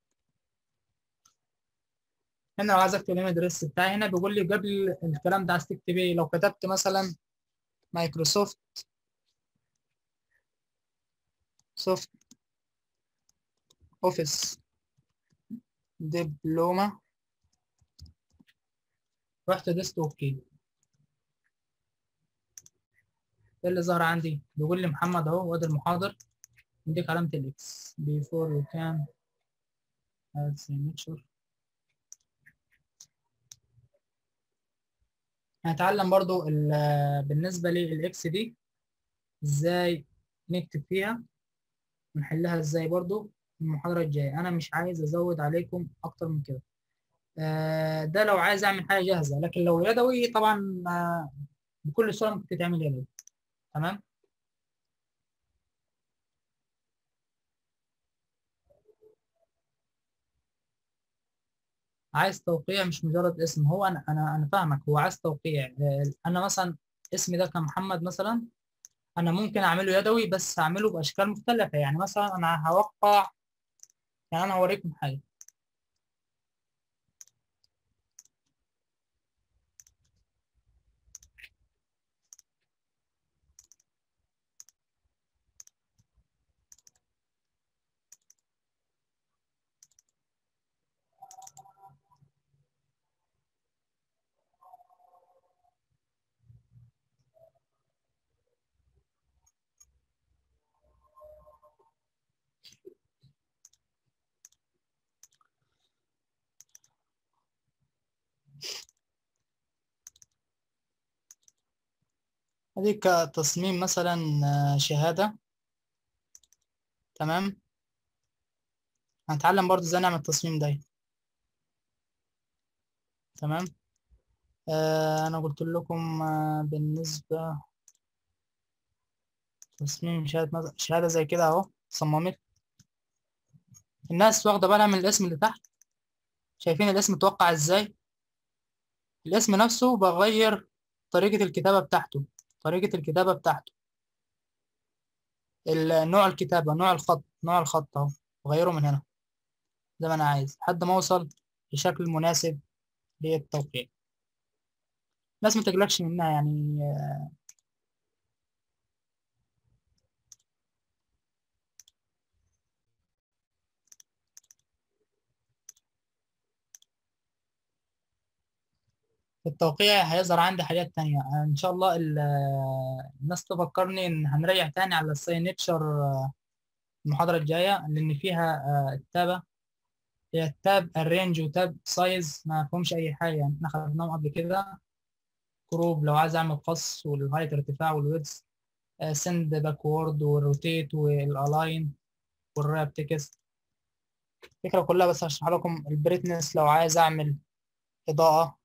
هنا لو عايز اكتب الايميل ادريس بتاعي هنا بيقول لي قبل الكلام ده عايز تكتب ايه لو كتبت مثلا مايكروسوفت سوفت اوفيس دبلومة رحت دوست اوكي ايه اللي ظهر عندي بيقول لي محمد اهو وادي المحاضر اديك علامة الاكس before you can add signature هنتعلم برضو ال- بالنسبة للاكس دي ازاي نكتب فيها ونحلها ازاي برضو في المحاضرة الجاية انا مش عايز ازود عليكم اكتر من كده آه، ده لو عايز اعمل حاجة جاهزة لكن لو يدوي طبعا آه، بكل سهولة ممكن تتعمل يدوي تمام عايز توقيع مش مجرد اسم هو انا انا انا فاهمك هو عايز توقيع آه، انا مثلا اسمي ده كمحمد مثلا انا ممكن اعمله يدوي بس اعمله باشكال مختلفة يعني مثلا انا هوقع يعني انا هوريكم حاجة ادي كتصميم مثلا آه، شهادة تمام هنتعلم برضو ازاي نعمل التصميم ده تمام آه انا قلت لكم آه بالنسبة تصميم شهادة مثلا شهادة زي كده اهو صممت الناس واخدة بالها من الاسم اللي تحت شايفين الاسم اتوقع ازاي الاسم نفسه بغير طريقة الكتابة بتاعته طريقة الكتابة بتاعته ال- نوع الكتابة نوع الخط نوع الخط اهو بغيره من هنا زي ما انا عايز لحد ما اوصل لشكل مناسب للتوقيع الناس ما تقلقش منها يعني آه، التوقيع هيظهر عندي حاجات تانية ان شاء الله ال- الناس تفكرني ان هنريح تاني على الساينتشر المحاضرة الجاية لان فيها آه، التابة هي التاب الرينج وتاب سايز ما فيهمش اي حاجة يعني احنا خدناهم قبل كده كروب لو عايز اعمل قص والهايت ارتفاع والويدز سند باكورد والروتيت والالاين والراب تكست الفكرة كلها بس هشرح لكم البريتنس لو عايز اعمل اضاءة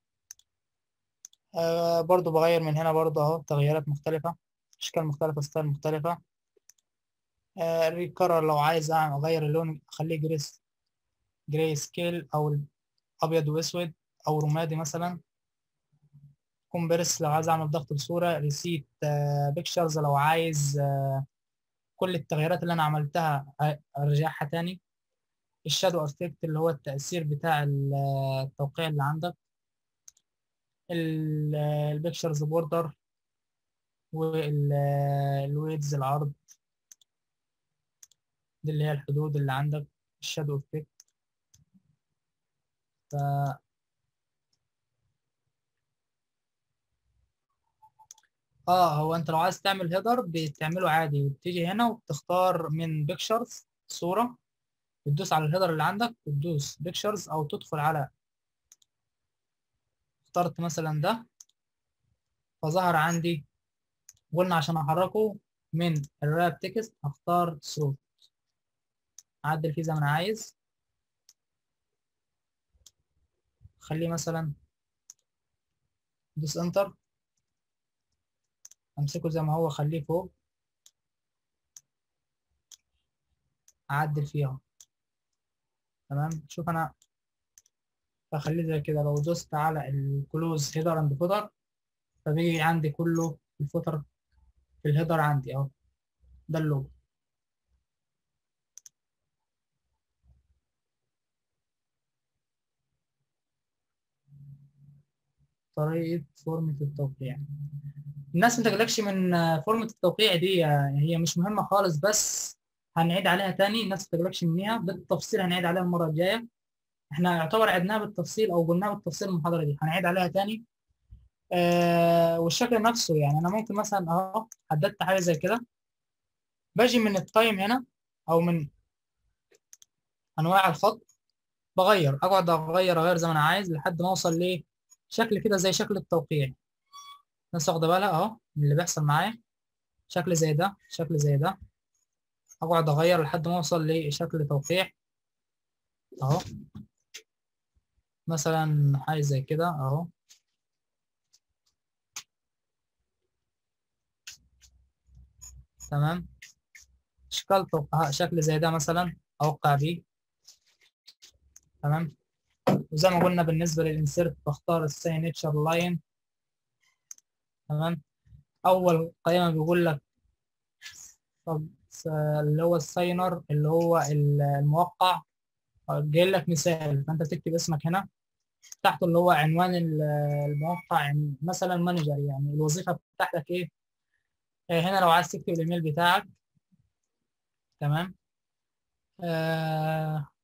آه برضو بغير من هنا برضو اهو تغييرات مختلفة اشكال مختلفة ستايل مختلفة آه الريكرر لو عايز اعمل اغير اللون اخليه جريس جراي سكيل او ابيض واسود او رمادي مثلا كومبرس لو عايز اعمل ضغط الصورة ريسيت بيكتشرز لو عايز آه كل التغييرات اللي انا عملتها آه، ارجعها تاني الشادو افكت اللي هو التأثير بتاع ال- التوقيع اللي عندك البيكتشرز بوردر والويدز العرض دي اللي هي الحدود اللي عندك الشادو افكت ف اه هو انت لو عايز تعمل هيدر بتعمله عادي بتيجي هنا وبتختار من بيكتشرز صورة بتدوس على الهيدر اللي عندك بتدوس بيكتشرز او تدخل على اخترت مثلا ده فظهر عندي قلنا عشان احركه من الراب تكست هختار صوت اعدل فيه زي ما انا عايز خليه مثلا دوس انتر امسكه زي ما هو خليه فوق اعدل فيه اهو تمام شوف انا بخليه زي كده لو دوست على الكلوز هيدر اند فوتر فبيجي عندي كله الفوتر في الهيدر عندي اهو ده اللوجو طريقة فورمة التوقيع الناس ما تقلقش من آه، فورمة التوقيع دي آه، هي مش مهمة خالص بس هنعيد عليها تاني الناس ما تقلقش منها بالتفصيل هنعيد عليها المرة الجاية احنا يعتبر عدناها بالتفصيل او قلناها بالتفصيل المحاضرة دي هنعيد عليها تاني آه والشكل نفسه يعني انا ممكن مثلا اهو حددت حاجة زي كده باجي من التايم هنا او من انواع الخط بغير اقعد اغير اغير زي ما انا عايز لحد ما اوصل ليه شكل كده زي شكل التوقيع الناس واخده بالها اهو من اللي بيحصل معايا شكل زي ده شكل زي ده اقعد اغير لحد ما اوصل لشكل توقيع اهو مثلا حاجه زي كده اهو تمام اشكال توقع شكل زي ده مثلا اوقع بيه تمام وزي ما قلنا بالنسبه للانسيرت بختار السينتشر لاين تمام اول قائمه بيقول لك طب س- اللي هو الساينر اللي هو ال- الموقع جاي لك مثال فانت تكتب اسمك هنا تحته اللي هو عنوان ال- الموقع يعني مثلا مانجر يعني الوظيفه بتاعتك ايه آه، هنا لو عايز تكتب الايميل بتاعك تمام آه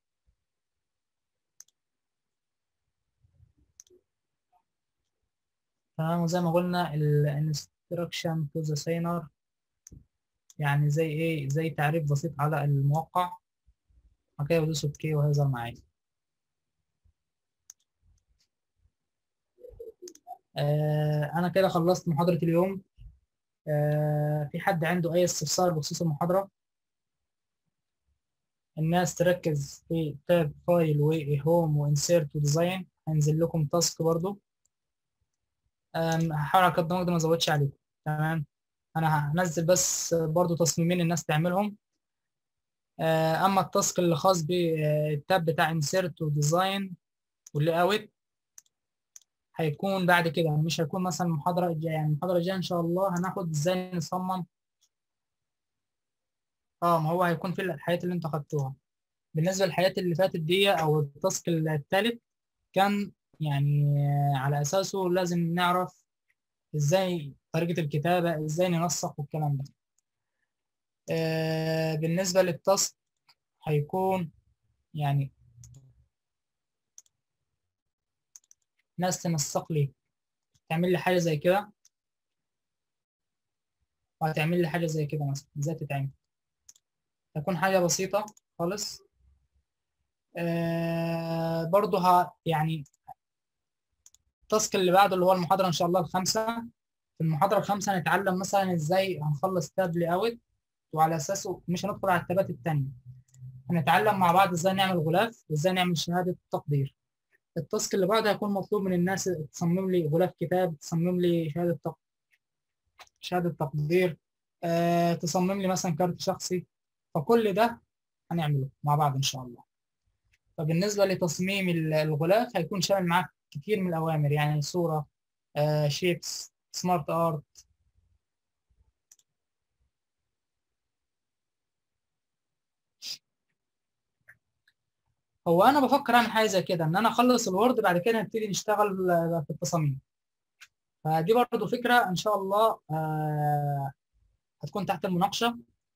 تمام وزي ما قلنا ال instruction to the signer يعني زي ايه زي تعريف بسيط على الموقع بعد كده بدوس اوكي وهيظهر معايا آه انا كده خلصت محاضرة اليوم آه في حد عنده اي استفسار بخصوص المحاضرة الناس تركز في تاب فايل وهوم وانسيرت وديزاين هينزل لكم تاسك برضو آم، هحاول على قد ما اقدر ما ازودش عليكم تمام انا هنزل بس برضو تصميمين الناس تعملهم آه، اما التاسك اللي خاص بالتاب بتاع انسيرت وديزاين واللي اوت هيكون بعد كده مش هيكون مثلا المحاضرة الجاية يعني المحاضرة الجاية ان شاء الله هناخد ازاي نصمم اه ما هو هيكون في الحاجات اللي انتوا خدتوها بالنسبة للحاجات اللي فاتت دي او التاسك التالت كان يعني آه، على اساسه لازم نعرف ازاي طريقة الكتابة ازاي ننسق والكلام ده آه، بالنسبة للتاسك هيكون يعني ناس تنسق لي تعمل لي حاجه زي كده وهتعمل لي حاجه زي كده مثلا ازاي تتعمل تكون حاجه بسيطه خالص آه برضو ها يعني التاسك اللي بعده اللي هو المحاضره ان شاء الله الخامسه في المحاضره الخامسه هنتعلم مثلا ازاي هنخلص تاب لي اوت وعلى اساسه مش هندخل على التابات التانية هنتعلم مع بعض ازاي نعمل غلاف وازاي نعمل شهاده تقدير التاسك اللي بعده هيكون مطلوب من الناس تصمم لي غلاف كتاب تصمم لي شهاده تق... شهاده تقدير آه، تصمم لي مثلا كارت شخصي فكل ده هنعمله مع بعض ان شاء الله فبالنسبه لتصميم ال- الغلاف هيكون شامل معاك كتير من الاوامر يعني صوره آه، شيبس سمارت ارت هو انا بفكر اعمل حاجه زي كده ان انا اخلص الوورد بعد كده نبتدي نشتغل آه، في التصاميم فدي برضو فكره ان شاء الله آه، هتكون تحت المناقشه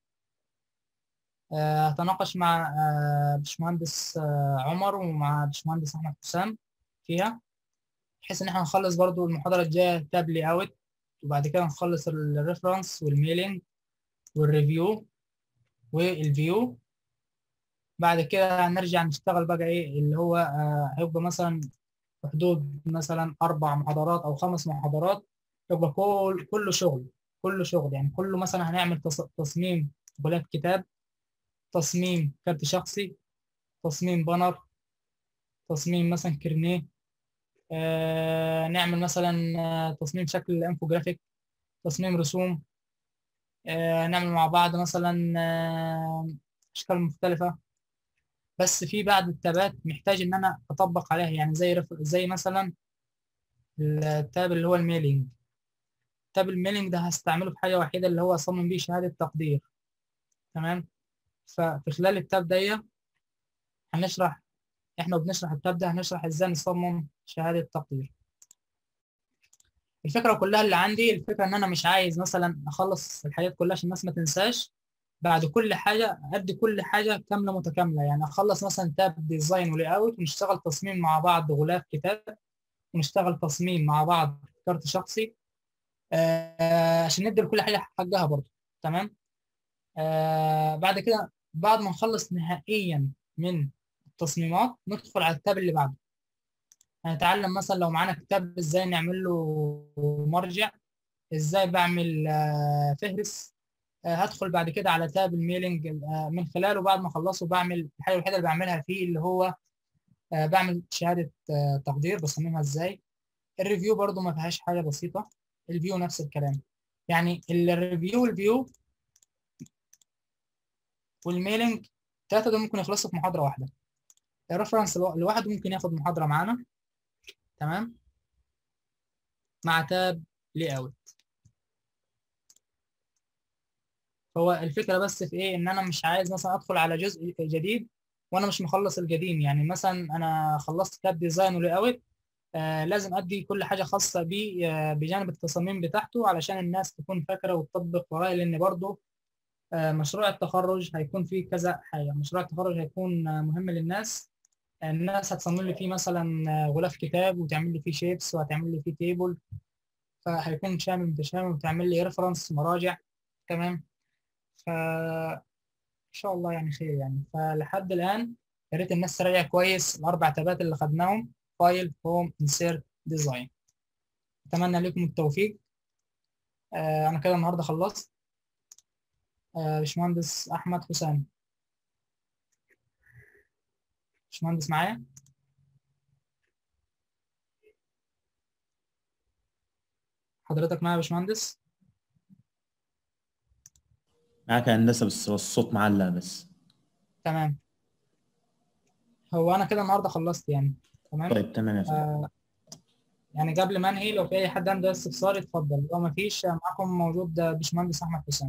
آه، هتناقش مع آه، باشمهندس آه، عمر ومع باشمهندس احمد حسام فيها بحيث ان احنا نخلص برضو المحاضره الجايه تاب لي اوت وبعد كده نخلص الريفرنس والميلينج والريفيو والفيو بعد كده هنرجع نشتغل بقى ايه اللي هو آه، هيبقى مثلا في حدود مثلا اربع محاضرات او خمس محاضرات يبقى كل كله شغل كله شغل يعني كله مثلا هنعمل تص- تصميم غلاف كتاب تصميم كارت شخصي تصميم بانر تصميم مثلا كرنيه آه نعمل مثلا آه، تصميم شكل انفوجرافيك تصميم رسوم آه نعمل مع بعض مثلا آه اشكال مختلفه بس في بعض التابات محتاج ان انا اطبق عليها يعني زي رف... زي مثلا التاب اللي هو الميلينج تاب الميلينج ده هستعمله في حاجه وحيده اللي هو اصمم بيه شهاده تقدير تمام ففي خلال التاب ده هنشرح احنا وبنشرح التاب ده هنشرح ازاي نصمم شهاده تقدير الفكره كلها اللي عندي الفكره ان انا مش عايز مثلا اخلص الحاجات كلها عشان الناس ما تنساش بعد كل حاجه ادي كل حاجه كامله متكامله يعني اخلص مثلا تاب ديزاين ولي اوت ونشتغل تصميم مع بعض غلاف كتاب ونشتغل تصميم مع بعض كارت شخصي آه عشان ندي لكل حاجه حقها برضه تمام آه بعد كده بعد ما نخلص نهائيا من التصميمات ندخل على التاب اللي بعده هنتعلم مثلا لو معانا كتاب ازاي نعمل له مرجع ازاي بعمل آه، فهرس آه، هدخل بعد كده على تاب الميلينج آه، من خلاله بعد ما اخلصه بعمل الحاجه الوحيده اللي بعملها فيه اللي هو آه، بعمل شهاده آه، تقدير بصممها ازاي الريفيو برضو ما فيهاش حاجه بسيطه الفيو نفس الكلام يعني الريفيو والفيو والميلينج الثلاثه دول ممكن يخلصوا في محاضره واحده الريفرنس لوحده ممكن ياخد محاضره معانا تمام مع تاب لي اوت هو الفكره بس في ايه ان انا مش عايز مثلا ادخل على جزء جديد وانا مش مخلص القديم يعني مثلا انا خلصت تاب ديزاين ولي اوت آه لازم ادي كل حاجه خاصه بيه آه بجانب التصاميم بتاعته علشان الناس تكون فاكره وتطبق ورايا لان برضه آه مشروع التخرج هيكون فيه كذا حاجه مشروع التخرج هيكون آه مهم للناس الناس هتصمم لي فيه مثلا آه، غلاف كتاب وتعمل لي فيه شيبس وهتعمل لي فيه تيبل فهيكون شامل متشامل وتعمل لي ريفرنس مراجع تمام ف ان شاء الله يعني خير يعني فلحد الان يا ريت الناس تراجع كويس الاربع تابات اللي خدناهم فايل هوم انسيرت ديزاين اتمنى لكم التوفيق آه انا كده النهارده خلصت آه باشمهندس احمد حسام باشمهندس معايا حضرتك معايا يا باشمهندس معاك يا هندسة بس هو الصوت معلق بس تمام هو انا كده النهارده خلصت يعني تمام طيب تمام يا فندم آه يعني قبل ما انهي لو في اي حد عنده استفسار اتفضل لو ما فيش معاكم موجود باشمهندس احمد حسام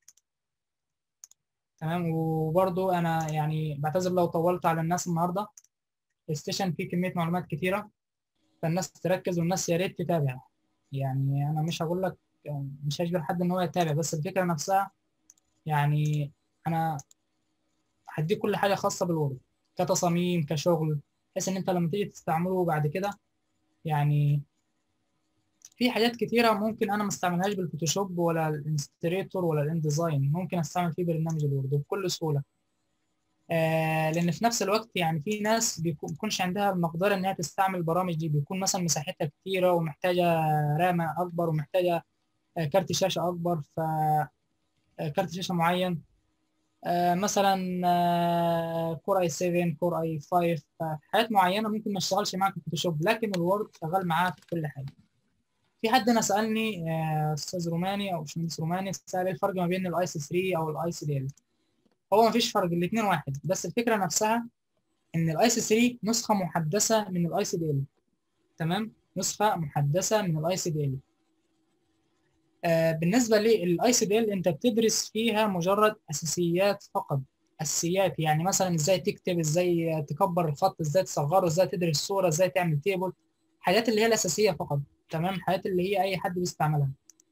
تمام وبرضو انا يعني بعتذر لو طولت على الناس النهارده الستيشن فيه كميه معلومات كتيره فالناس تركز والناس يا ريت تتابع يعني انا مش هقول لك مش هجبر حد ان هو يتابع بس الفكره نفسها يعني انا هديك كل حاجه خاصه بالوورد كتصاميم كشغل بحيث ان انت لما تيجي تستعمله بعد كده يعني في حاجات كتيرة ممكن أنا ما استعملهاش بالفوتوشوب ولا الانستريتور ولا الانديزاين ممكن أستعمل فيه برنامج الوورد بكل سهولة آه لأن في نفس الوقت يعني في ناس بيكون بيكونش عندها المقدرة إنها تستعمل البرامج دي بيكون مثلا مساحتها كتيرة ومحتاجة رامة أكبر ومحتاجة آه كارت شاشة أكبر ف آه، كارت شاشة معين آه، مثلا آه، كور اي 7 كور اي 5 آه، حاجات معينه ممكن ما اشتغلش معاك في الفوتوشوب لكن الوورد شغال معاك في كل حاجه في حد انا سالني آه، استاذ روماني او باشمهندس روماني سال ايه الفرق ما بين الاي سي 3 او الاي سي دي ال هو ما فيش فرق الاثنين واحد بس الفكره نفسها ان الاي سي 3 نسخه محدثه من الاي سي دي ال تمام نسخه محدثه من الاي سي دي ال آه، بالنسبة للاي سي دي ال انت بتدرس فيها مجرد اساسيات فقط اساسيات يعني مثلا ازاي تكتب ازاي تكبر الخط ازاي تصغره ازاي تدرس صورة ازاي تعمل تيبل حاجات اللي هي الاساسية فقط تمام حاجات اللي هي اي حد بيستعملها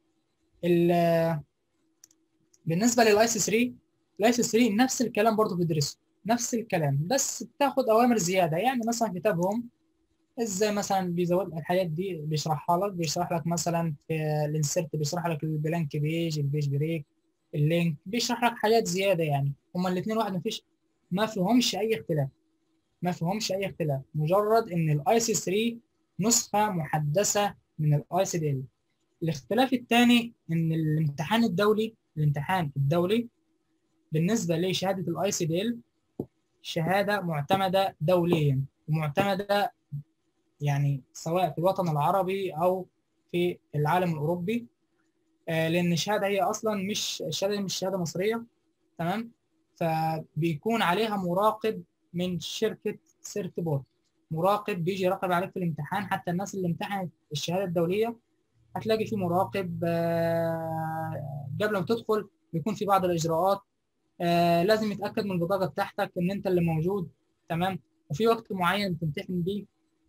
ال- بالنسبة للاي سي 3 الاي سي 3 نفس الكلام برضه بتدرسه نفس الكلام بس بتاخد اوامر زيادة يعني مثلا كتابهم ازاي مثلا بيزود الحاجات دي بيشرحها لك بيشرح لك مثلا في الانسرت بيشرح لك البلانك بيج البيج بريك اللينك بيشرح لك حاجات زياده يعني هما الاثنين واحد مفيش ما فيهمش اي اختلاف ما فيهمش اي اختلاف مجرد ان الاي سي 3 نسخه محدثه من الاي سي دي ال الاختلاف الثاني ان الامتحان الدولي الامتحان الدولي بالنسبه لشهاده الاي سي دي ال شهاده معتمده دوليا ومعتمده يعني سواء في الوطن العربي او في العالم الاوروبي آه، لان الشهاده هي اصلا مش الشهاده دي مش شهاده مصريه تمام فبيكون عليها مراقب من شركه سيرتبورت مراقب بيجي يراقب عليك في الامتحان حتى الناس اللي امتحنت الشهاده الدوليه هتلاقي في مراقب آه، قبل ما تدخل بيكون في بعض الاجراءات آه، لازم يتاكد من البطاقه بتاعتك ان انت اللي موجود تمام وفي وقت معين تمتحن بيه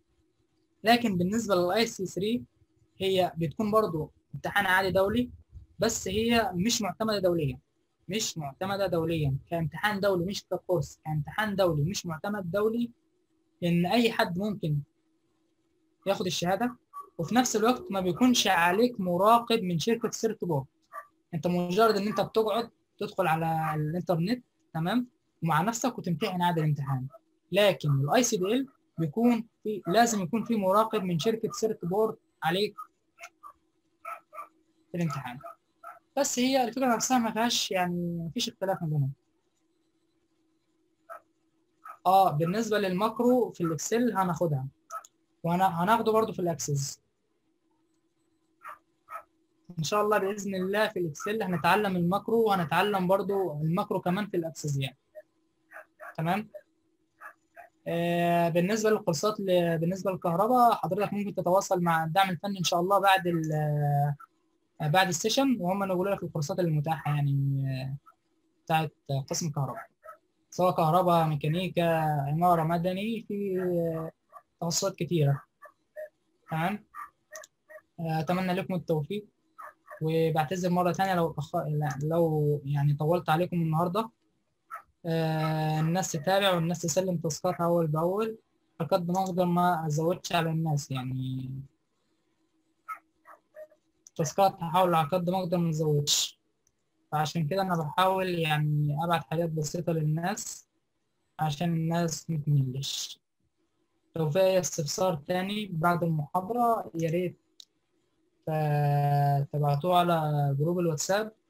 لكن بالنسبه للاي سي 3 هي بتكون برضو امتحان عادي دولي بس هي مش معتمده دوليا مش معتمده دوليا كامتحان دولي مش ككورس كامتحان دولي مش معتمد دولي لان اي حد ممكن ياخد الشهاده وفي نفس الوقت ما بيكونش عليك مراقب من شركه سيرت بورد انت مجرد ان انت بتقعد تدخل على الانترنت تمام ومع نفسك وتمتحن عادي الامتحان لكن الاي سي دي ال بيكون في لازم يكون في مراقب من شركه سيرت بورد عليك في الامتحان بس هي الفكره نفسها ما فيهاش يعني ما فيش اختلاف ما بينهم اه بالنسبه للماكرو في الاكسل هناخدها وهنا هناخده برضو في الاكسس ان شاء الله باذن الله في الاكسل هنتعلم الماكرو وهنتعلم برضو الماكرو كمان في الاكسس يعني تمام آه بالنسبه للكورسات ل- بالنسبه للكهرباء حضرتك ممكن تتواصل مع الدعم الفني ان شاء الله بعد ال آه، بعد السيشن وهم يقولوا لك الكورسات المتاحه يعني آه، بتاعت قسم كهرباء سواء كهرباء ميكانيكا عماره مدني في آه، تخصصات كتيره تمام آه، اتمنى لكم التوفيق وبعتذر مره ثانيه لو أخ... لا، لو يعني طولت عليكم النهارده آه، الناس تتابع والناس تسلم تاسكاتها اول باول فقد ما اقدر ما ازودش على الناس يعني تاسكات هحاول على قد ما اقدر ما ازودش فعشان كده انا بحاول يعني ابعت حاجات بسيطة للناس عشان الناس متملش لو في اي استفسار تاني بعد المحاضرة يا ريت آه، تبعتوه على جروب الواتساب